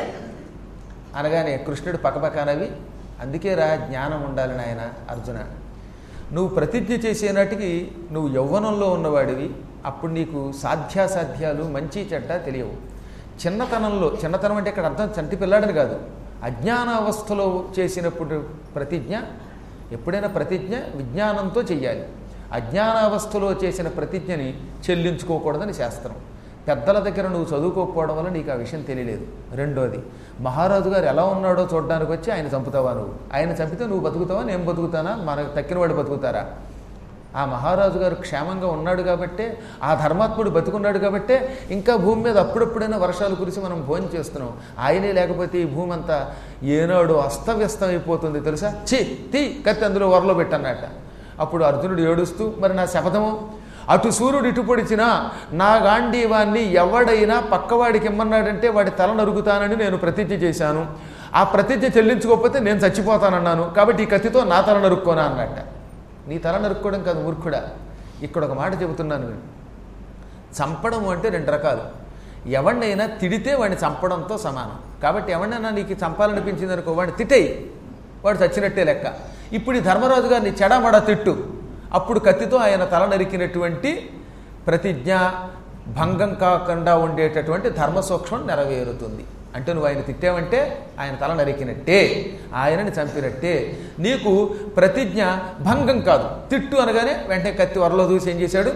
అనగానే కృష్ణుడు పక్కపక్కనవి అందుకే రా జ్ఞానం ఉండాలి నాయన అర్జున నువ్వు ప్రతిజ్ఞ చేసే నాటికి నువ్వు యవ్వనంలో ఉన్నవాడివి అప్పుడు నీకు సాధ్యాసాధ్యాలు మంచి చెడ్డ తెలియవు చిన్నతనంలో చిన్నతనం అంటే ఇక్కడ అర్థం చంటి పిల్లాడని కాదు అజ్ఞాన అవస్థలో చేసినప్పుడు ప్రతిజ్ఞ ఎప్పుడైనా ప్రతిజ్ఞ విజ్ఞానంతో చెయ్యాలి అజ్ఞానావస్థలో చేసిన ప్రతిజ్ఞని చెల్లించుకోకూడదని శాస్త్రం పెద్దల దగ్గర నువ్వు చదువుకోకపోవడం వల్ల నీకు ఆ విషయం తెలియలేదు రెండోది మహారాజు గారు ఎలా ఉన్నాడో చూడడానికి వచ్చి ఆయన చంపుతావా నువ్వు ఆయన చంపితే నువ్వు బతుకుతావా నేను బతుకుతానా మనకు తక్కిన వాడు బతుకుతారా ఆ మహారాజు గారు క్షేమంగా ఉన్నాడు కాబట్టే ఆ ధర్మాత్ముడు బతుకున్నాడు కాబట్టే ఇంకా భూమి మీద అప్పుడప్పుడైనా వర్షాలు కురిసి మనం భోజనం చేస్తున్నాం ఆయనే లేకపోతే ఈ భూమి అంతా ఏనాడు అస్తవ్యస్తం అయిపోతుంది తెలుసా ఛీ తీ కత్తి అందులో వరలో పెట్టన్నట్ట అప్పుడు అర్జునుడు ఏడుస్తూ మరి నా శపథము అటు సూర్యుడు ఇటు పొడిచినా నా గాంధీవాన్ని ఎవడైనా పక్కవాడికి ఇమ్మన్నాడంటే వాడి తల నరుగుతానని నేను ప్రతిజ్ఞ చేశాను ఆ ప్రతిజ్ఞ చెల్లించుకోకపోతే నేను చచ్చిపోతానన్నాను కాబట్టి ఈ కత్తితో నా తల నరుక్కోనా అన్నట్ట నీ తల నరుక్కోవడం కాదు మూర్ఖుడా ఇక్కడ ఒక మాట చెబుతున్నాను నేను చంపడం అంటే రెండు రకాలు ఎవరినైనా తిడితే వాడిని చంపడంతో సమానం కాబట్టి ఎవరినైనా నీకు చంపాలనిపించింది అనుకో వాడిని తిట్టేయి వాడు చచ్చినట్టే లెక్క ఇప్పుడు ఈ ధర్మరాజు గారిని చెడమడ తిట్టు అప్పుడు కత్తితో ఆయన తల నరికినటువంటి ప్రతిజ్ఞ భంగం కాకుండా ఉండేటటువంటి ధర్మ సూక్ష్మం నెరవేరుతుంది అంటే నువ్వు ఆయన తిట్టావంటే ఆయన తల నరికినట్టే ఆయనని చంపినట్టే నీకు ప్రతిజ్ఞ భంగం కాదు తిట్టు అనగానే వెంటనే కత్తి వరలో చూసి ఏం చేశాడు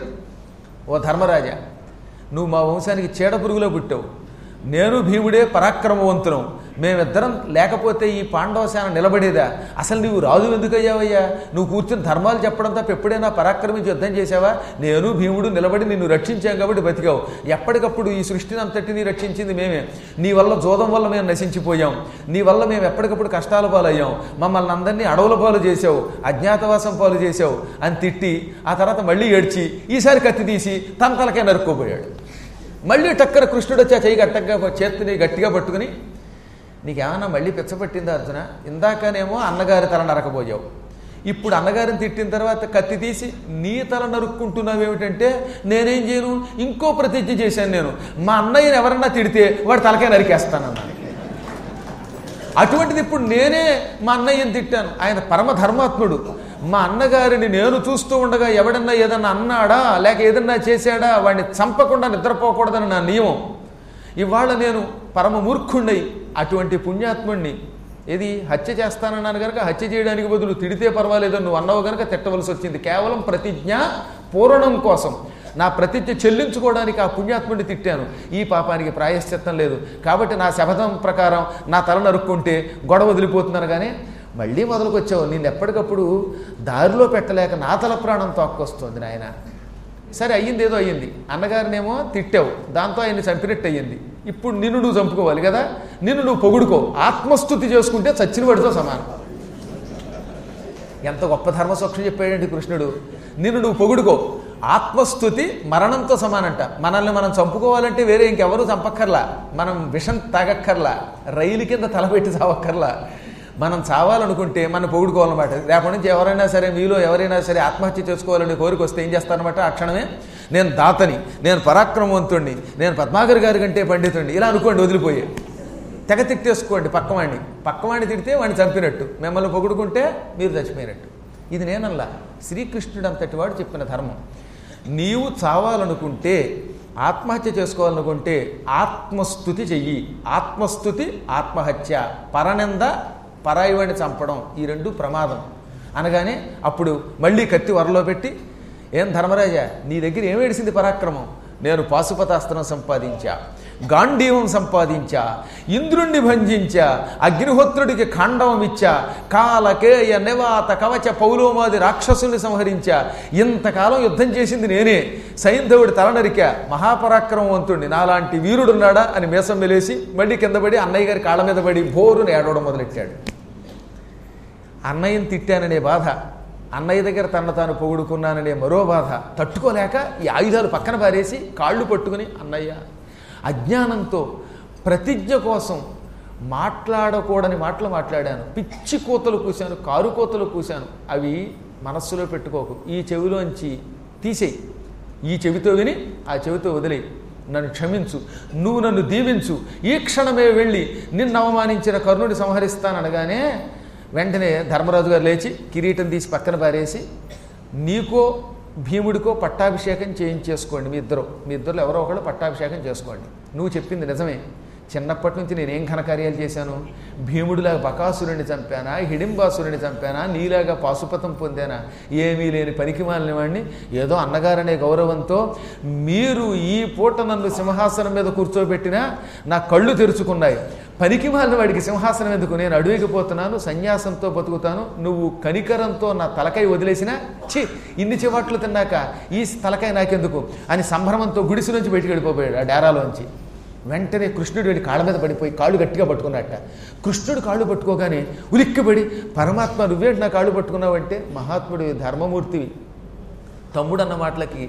ఓ ధర్మరాజా నువ్వు మా వంశానికి చీడ పురుగులో పుట్టావు నేను భీముడే పరాక్రమవంతులం మేమిద్దరం లేకపోతే ఈ పాండవసేన నిలబడేదా అసలు నువ్వు రాజు ఎందుకు అయ్యావయ్యా నువ్వు కూర్చుని ధర్మాలు చెప్పడం తప్ప ఎప్పుడైనా పరాక్రమించి యుద్ధం చేసావా నేను భీముడు నిలబడి నిన్ను రక్షించాం కాబట్టి బతికావు ఎప్పటికప్పుడు ఈ సృష్టిని అంతటిని రక్షించింది మేమే నీ వల్ల జోదం వల్ల మేము నశించిపోయాం నీ వల్ల మేము ఎప్పటికప్పుడు కష్టాల పాలయ్యాం మమ్మల్ని అందరినీ అడవుల పాలు చేసావు అజ్ఞాతవాసం పాలు చేసావు అని తిట్టి ఆ తర్వాత మళ్ళీ ఏడ్చి ఈసారి కత్తి తీసి తన తలకే నరుక్కోపోయాడు మళ్ళీ టక్కన కృష్ణుడు వచ్చి ఆ చెయ్యి గట్టగా చేతిని గట్టిగా పట్టుకుని నీకేమన్నా మళ్ళీ పిచ్చపట్టిందా అర్జున ఇందాకనేమో అన్నగారి తల నరకబోయావు ఇప్పుడు అన్నగారిని తిట్టిన తర్వాత కత్తి తీసి నీ తల నరుక్కుంటున్నావు ఏమిటంటే నేనేం చేయను ఇంకో ప్రతిజ్ఞ చేశాను నేను మా అన్నయ్యని ఎవరన్నా తిడితే వాడు తలకే నరికేస్తానన్నాను అటువంటిది ఇప్పుడు నేనే మా అన్నయ్యని తిట్టాను ఆయన పరమ ధర్మాత్ముడు మా అన్నగారిని నేను చూస్తూ ఉండగా ఎవడన్నా ఏదన్నా అన్నాడా లేక ఏదన్నా చేశాడా వాడిని చంపకుండా నిద్రపోకూడదని నా నియమం ఇవాళ నేను పరమ మూర్ఖుండై అటువంటి పుణ్యాత్ముణ్ణి ఏది హత్య చేస్తానన్నాను కనుక హత్య చేయడానికి బదులు తిడితే పర్వాలేదు నువ్వు అన్నవు కనుక తిట్టవలసి వచ్చింది కేవలం ప్రతిజ్ఞ పూరణం కోసం నా ప్రతిజ్ఞ చెల్లించుకోవడానికి ఆ పుణ్యాత్ముడిని తిట్టాను ఈ పాపానికి ప్రాయశ్చిత్తం లేదు కాబట్టి నా శపథం ప్రకారం నా తల నరుక్కుంటే గొడవ వదిలిపోతున్నాను కానీ మళ్ళీ మొదలుకొచ్చావు నేను ఎప్పటికప్పుడు దారిలో పెట్టలేక నా తల ప్రాణం తోక్కొస్తుంది నాయన సరే అయ్యింది ఏదో అయ్యింది అన్నగారినేమో తిట్టావు దాంతో ఆయన్ని చంపినట్టు అయ్యింది ఇప్పుడు నిన్ను నువ్వు చంపుకోవాలి కదా నిన్ను నువ్వు పొగుడుకో ఆత్మస్థుతి చేసుకుంటే చచ్చిన వాడితో సమానం ఎంత గొప్ప ధర్మసూక్ష్మం చెప్పాడండి కృష్ణుడు నిన్ను నువ్వు పొగుడుకో ఆత్మస్థుతి మరణంతో సమానంట మనల్ని మనం చంపుకోవాలంటే వేరే ఇంకెవరూ చంపక్కర్లా మనం విషం తాగక్కర్లా రైలు కింద తలపెట్టి చావక్కర్లా మనం చావాలనుకుంటే మనం పొగుడుకోవాలన్నమాట రేపటి నుంచి ఎవరైనా సరే మీలో ఎవరైనా సరే ఆత్మహత్య చేసుకోవాలని కోరిక వస్తే ఏం చేస్తారనమాట ఆ క్షణమే నేను దాతని నేను పరాక్రమవంతుణ్ణి నేను పద్మాకర్ గారి కంటే పండితుణ్ణి ఇలా అనుకోండి వదిలిపోయే తెగ తిట్టేసుకోండి పక్కవాడిని పక్కవాడిని తిడితే వాడిని చంపినట్టు మిమ్మల్ని పొగుడుకుంటే మీరు చచ్చిపోయినట్టు ఇది నేనల్లా శ్రీకృష్ణుడు అంతటి వాడు చెప్పిన ధర్మం నీవు చావాలనుకుంటే ఆత్మహత్య చేసుకోవాలనుకుంటే ఆత్మస్థుతి చెయ్యి ఆత్మస్థుతి ఆత్మహత్య పరనింద పరాయివాడిని చంపడం ఈ రెండు ప్రమాదం అనగానే అప్పుడు మళ్ళీ కత్తి వరలో పెట్టి ఏం ధర్మరాజా నీ దగ్గర ఏం ఏడిసింది పరాక్రమం నేను పాశుపతాస్త్రం సంపాదించా గాంధీవం సంపాదించా ఇంద్రుణ్ణి భంజించా అగ్నిహోత్రుడికి ఖాండవం ఇచ్చా కాలకేయ నివాత కవచ పౌలోమాది రాక్షసుల్ని సంహరించా ఇంతకాలం యుద్ధం చేసింది నేనే సైంధవుడి తల నరికా మహాపరాక్రమవంతుడిని నాలాంటి వీరుడున్నాడా అని మీసం వెలేసి మళ్ళీ కింద పడి అన్నయ్య గారి కాళ్ళ మీద పడి బోరుని ఏడవడం మొదలెట్టాడు అన్నయ్యని తిట్టాననే బాధ అన్నయ్య దగ్గర తన తాను పొగుడుకున్నాననే మరో బాధ తట్టుకోలేక ఈ ఆయుధాలు పక్కన పారేసి కాళ్ళు పట్టుకుని అన్నయ్య అజ్ఞానంతో ప్రతిజ్ఞ కోసం మాట్లాడకూడని మాటలు మాట్లాడాను పిచ్చి కూతలు కూశాను కారు కూతలు కూశాను అవి మనస్సులో పెట్టుకోకు ఈ చెవిలోంచి తీసేయి ఈ చెవితో విని ఆ చెవితో వదిలేయి నన్ను క్షమించు నువ్వు నన్ను దీవించు ఈ క్షణమే వెళ్ళి నిన్ను అవమానించిన కర్ణుడి సంహరిస్తాననగానే వెంటనే ధర్మరాజు గారు లేచి కిరీటం తీసి పక్కన పారేసి నీకో భీముడికో పట్టాభిషేకం చేయించేసుకోండి మీ ఇద్దరు మీ ఇద్దరు ఎవరో ఒకళ్ళు పట్టాభిషేకం చేసుకోండి నువ్వు చెప్పింది నిజమే చిన్నప్పటి నుంచి నేనేం ఘనకార్యాలు చేశాను భీముడిలాగా బకాసురుని చంపానా హిడింబాసురుని చంపానా నీలాగా పాశుపతం పొందానా ఏమీ లేని పనికి మాలిన వాడిని ఏదో అన్నగారనే గౌరవంతో మీరు ఈ పూట నన్ను సింహాసనం మీద కూర్చోబెట్టినా నా కళ్ళు తెరుచుకున్నాయి పనికి మాలిన వాడికి సింహాసనం ఎందుకు నేను అడవికి పోతున్నాను సన్యాసంతో బతుకుతాను నువ్వు కనికరంతో నా తలకాయ వదిలేసినా ఛీ ఇన్ని చివాట్లు తిన్నాక ఈ తలకాయ నాకెందుకు అని సంభ్రమంతో గుడిసి నుంచి బయటికి వెళ్ళిపోయాడు ఆ డేరాలోంచి వెంటనే కృష్ణుడు వెళ్ళి కాళ్ళ మీద పడిపోయి కాళ్ళు గట్టిగా పట్టుకున్నట్ట కృష్ణుడు కాళ్ళు పట్టుకోగానే ఉలిక్కిపడి పరమాత్మ నువ్వేంటి నా కాళ్ళు పట్టుకున్నావంటే మహాత్ముడివి ధర్మమూర్తివి తమ్ముడు అన్న మాటలకి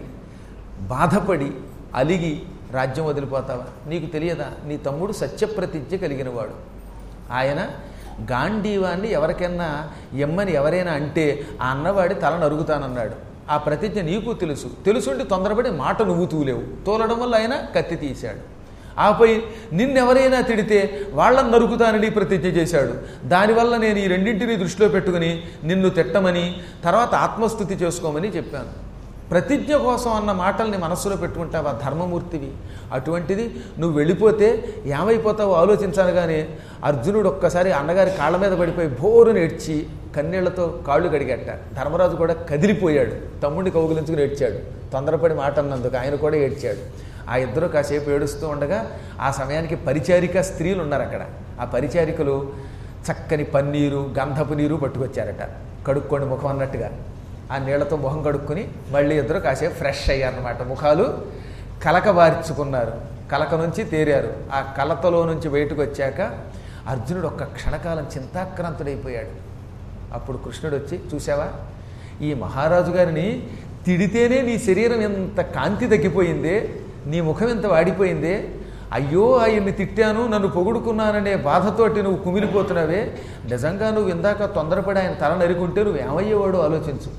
బాధపడి అలిగి రాజ్యం వదిలిపోతావా నీకు తెలియదా నీ తమ్ముడు సత్యప్రతిజ్ఞ కలిగినవాడు ఆయన గాంధీవాన్ని ఎవరికైనా ఎమ్మని ఎవరైనా అంటే ఆ అన్నవాడి తల నరుగుతానన్నాడు ఆ ప్రతిజ్ఞ నీకు తెలుసు తెలుసుండి తొందరపడి మాట నువ్వు తూలేవు తోలడం వల్ల ఆయన కత్తి తీశాడు ఆపై నిన్నెవరైనా తిడితే వాళ్ళని నరుకుతానని ప్రతిజ్ఞ చేశాడు దానివల్ల నేను ఈ రెండింటిని దృష్టిలో పెట్టుకుని నిన్ను తిట్టమని తర్వాత ఆత్మస్థుతి చేసుకోమని చెప్పాను ప్రతిజ్ఞ కోసం అన్న మాటల్ని మనస్సులో పెట్టుకుంటావా ధర్మమూర్తివి అటువంటిది నువ్వు వెళ్ళిపోతే ఏమైపోతావో ఆలోచించాను కానీ అర్జునుడు ఒక్కసారి అన్నగారి కాళ్ళ మీద పడిపోయి బోరుని ఏడ్చి కన్నీళ్లతో కాళ్ళు కడిగట్ట ధర్మరాజు కూడా కదిలిపోయాడు తమ్ముడిని కౌగులించుకుని ఏడ్చాడు తొందరపడి మాట అన్నందుకు ఆయన కూడా ఏడ్చాడు ఆ ఇద్దరు కాసేపు ఏడుస్తూ ఉండగా ఆ సమయానికి పరిచారిక స్త్రీలు ఉన్నారు అక్కడ ఆ పరిచారికలు చక్కని పన్నీరు గంధపు నీరు పట్టుకొచ్చారట కడుక్కోండి ముఖం అన్నట్టుగా ఆ నీళ్లతో ముఖం కడుక్కొని మళ్ళీ ఇద్దరు కాసేపు ఫ్రెష్ అయ్యారన్నమాట ముఖాలు కలకబార్చుకున్నారు కలక నుంచి తేరారు ఆ కలతలో నుంచి బయటకు వచ్చాక అర్జునుడు ఒక్క క్షణకాలం చింతాక్రాంతుడైపోయాడు అప్పుడు కృష్ణుడు వచ్చి చూసావా ఈ మహారాజు గారిని తిడితేనే నీ శరీరం ఎంత కాంతి తగ్గిపోయిందే నీ ముఖం ఎంత వాడిపోయిందే అయ్యో ఆయన్ని తిట్టాను నన్ను పొగుడుకున్నాననే బాధతోటి నువ్వు కుమిలిపోతున్నావే నిజంగా నువ్వు ఇందాక తొందరపడి ఆయన తల నరుకుంటే నువ్వు ఏమయ్యేవాడు ఆలోచించు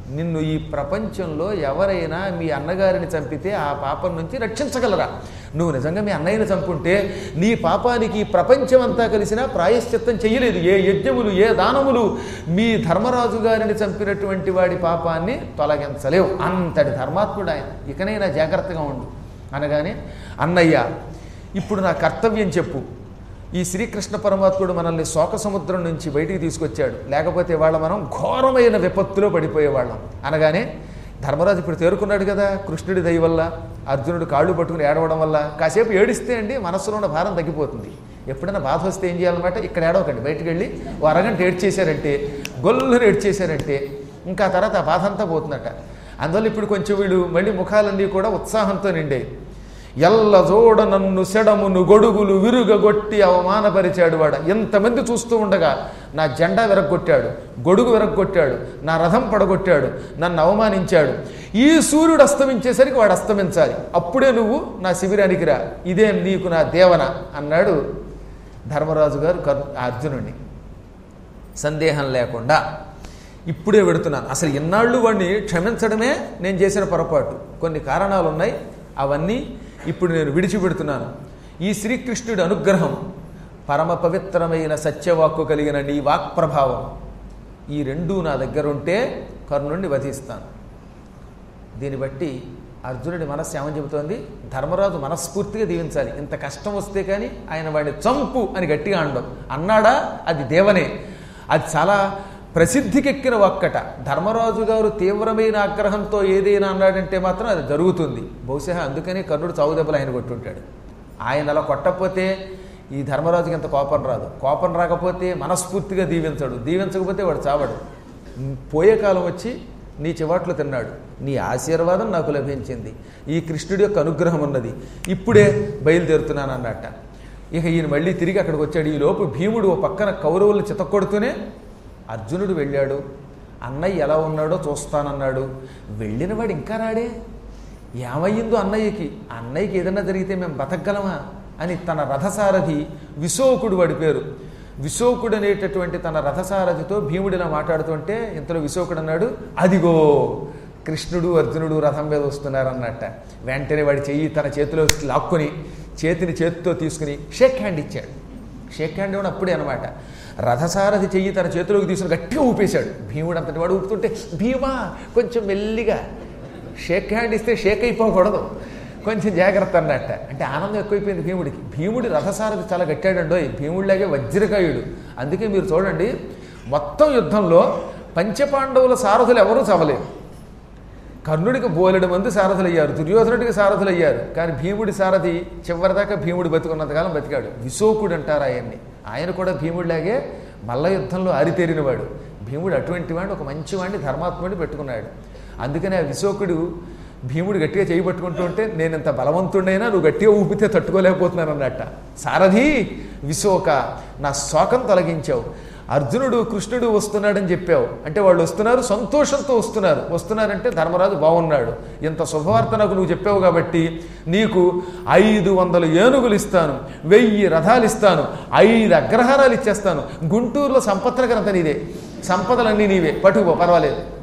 నిన్ను ఈ ప్రపంచంలో ఎవరైనా మీ అన్నగారిని చంపితే ఆ పాపం నుంచి రక్షించగలరా నువ్వు నిజంగా మీ అన్నయ్యని చంపుంటే నీ పాపానికి ఈ ప్రపంచం అంతా కలిసినా ప్రాయశ్చిత్తం చెయ్యలేదు ఏ యజ్ఞములు ఏ దానములు మీ ధర్మరాజు గారిని చంపినటువంటి వాడి పాపాన్ని తొలగించలేవు అంతటి ధర్మాత్ముడు ఆయన ఇకనైనా జాగ్రత్తగా ఉండు అనగానే అన్నయ్య ఇప్పుడు నా కర్తవ్యం చెప్పు ఈ శ్రీకృష్ణ పరమాత్ముడు మనల్ని శోక సముద్రం నుంచి బయటికి తీసుకొచ్చాడు లేకపోతే వాళ్ళ మనం ఘోరమైన విపత్తులో పడిపోయేవాళ్ళం అనగానే ధర్మరాజు ఇప్పుడు తేరుకున్నాడు కదా కృష్ణుడి దయ వల్ల అర్జునుడు కాళ్ళు పట్టుకుని ఏడవడం వల్ల కాసేపు ఏడిస్తే అండి మనస్సులో ఉన్న భారం తగ్గిపోతుంది ఎప్పుడైనా బాధ వస్తే ఏం చేయాలన్నమాట ఇక్కడ ఏడవకండి బయటికి వెళ్ళి ఓ అరగంట ఏడ్చేశారంటే గొల్లుని ఏడ్చేశారంటే ఇంకా ఆ తర్వాత ఆ బాధ అంతా పోతుందట అందువల్ల ఇప్పుడు కొంచెం వీళ్ళు మళ్ళీ ముఖాలన్నీ కూడా ఉత్సాహంతో నిండాయి ఎల్ల జోడ నన్ను సెడమును గొడుగులు విరుగగొట్టి అవమానపరిచాడు వాడ ఎంతమంది చూస్తూ ఉండగా నా జెండా విరగొట్టాడు గొడుగు విరగొట్టాడు నా రథం పడగొట్టాడు నన్ను అవమానించాడు ఈ సూర్యుడు అస్తమించేసరికి వాడు అస్తమించాలి అప్పుడే నువ్వు నా శిబిరానికి రా ఇదే నీకు నా దేవన అన్నాడు ధర్మరాజు గారు కర్ అర్జునుడిని సందేహం లేకుండా ఇప్పుడే పెడుతున్నాను అసలు ఇన్నాళ్ళు వాడిని క్షమించడమే నేను చేసిన పొరపాటు కొన్ని కారణాలు ఉన్నాయి అవన్నీ ఇప్పుడు నేను విడిచిపెడుతున్నాను ఈ శ్రీకృష్ణుడి అనుగ్రహం పరమ పవిత్రమైన సత్యవాక్కు కలిగిన నీ వాక్ ప్రభావం ఈ రెండూ నా దగ్గర ఉంటే కర్ణుడిని వధిస్తాను దీన్ని బట్టి అర్జునుడి మనస్సు ఏమని చెబుతోంది ధర్మరాజు మనస్ఫూర్తిగా దీవించాలి ఇంత కష్టం వస్తే కానీ ఆయన వాడిని చంపు అని గట్టిగా అనడం అన్నాడా అది దేవనే అది చాలా ప్రసిద్ధికెక్కిన ఒక్కట ధర్మరాజు గారు తీవ్రమైన ఆగ్రహంతో ఏదైనా అన్నాడంటే మాత్రం అది జరుగుతుంది బహుశా అందుకని కర్ణుడు చావు దెబ్బలు ఆయన కొట్టుంటాడు ఆయన అలా కొట్టకపోతే ఈ ధర్మరాజుకి ఇంత కోపం రాదు కోపం రాకపోతే మనస్ఫూర్తిగా దీవించడు దీవించకపోతే వాడు చావడు పోయే కాలం వచ్చి నీ చివాట్లు తిన్నాడు నీ ఆశీర్వాదం నాకు లభించింది ఈ కృష్ణుడి యొక్క అనుగ్రహం ఉన్నది ఇప్పుడే బయలుదేరుతున్నాను అన్నట్ట ఇక ఈయన మళ్ళీ తిరిగి అక్కడికి వచ్చాడు ఈ లోపు భీముడు ఓ పక్కన కౌరవులను చితక్కొడుతూనే అర్జునుడు వెళ్ళాడు అన్నయ్య ఎలా ఉన్నాడో చూస్తానన్నాడు వెళ్ళినవాడు ఇంకా రాడే ఏమయ్యిందో అన్నయ్యకి అన్నయ్యకి ఏదన్నా జరిగితే మేము బతకగలమా అని తన రథసారథి విశోకుడు వాడి పేరు విశోకుడు అనేటటువంటి తన రథసారథితో భీముడు ఇలా మాట్లాడుతుంటే ఇంతలో విశోకుడు అన్నాడు అదిగో కృష్ణుడు అర్జునుడు రథం మీద వస్తున్నారన్నట్ట వెంటనే వాడి చెయ్యి తన చేతిలో లాక్కొని చేతిని చేతితో తీసుకుని షేక్ హ్యాండ్ ఇచ్చాడు షేక్ హ్యాండ్ ఇవ్వడం అప్పుడే అనమాట రథసారథి చెయ్యి తన చేతిలోకి తీసుకుని గట్టిగా ఊపేశాడు భీముడు అంతటి వాడు ఊపుతుంటే భీమా కొంచెం మెల్లిగా షేక్ హ్యాండ్ ఇస్తే షేక్ అయిపోకూడదు కొంచెం జాగ్రత్త అన్నట్ట అంటే ఆనందం ఎక్కువైపోయింది భీముడికి భీముడి రథసారథి చాలా గట్టాడండోయ్ భీముడిలాగే వజ్రకాయుడు అందుకే మీరు చూడండి మొత్తం యుద్ధంలో పంచపాండవుల సారథులు ఎవరూ చవలేరు కర్ణుడికి బోలెడు మంది సారథులు అయ్యారు దుర్యోధనుడికి సారథులు అయ్యారు కానీ భీముడి సారథి చివరిదాకా భీముడు బతుకున్నంతకాలం బతికాడు విశోకుడు అంటారు ఆయన్ని ఆయన కూడా భీముడిలాగే మల్ల యుద్ధంలో ఆరితేరినవాడు భీముడు అటువంటి వాడు ఒక మంచివాడిని ధర్మాత్ముడిని పెట్టుకున్నాడు అందుకని ఆ విశోకుడు భీముడు గట్టిగా చేయి పట్టుకుంటూ ఉంటే నేను ఇంత బలవంతుడైనా నువ్వు గట్టిగా ఊపితే తట్టుకోలేకపోతున్నాను అన్నట్ట సారథి విశోక నా శోకం తొలగించావు అర్జునుడు కృష్ణుడు వస్తున్నాడని చెప్పావు అంటే వాళ్ళు వస్తున్నారు సంతోషంతో వస్తున్నారు వస్తున్నారంటే ధర్మరాజు బాగున్నాడు ఇంత శుభవార్త నాకు నువ్వు చెప్పావు కాబట్టి నీకు ఐదు వందల ఏనుగులు ఇస్తాను వెయ్యి రథాలు ఇస్తాను ఐదు అగ్రహారాలు ఇచ్చేస్తాను గుంటూరులో సంపత్నగరంత నీదే సంపదలన్నీ నీవే పట్టుకుపో పర్వాలేదు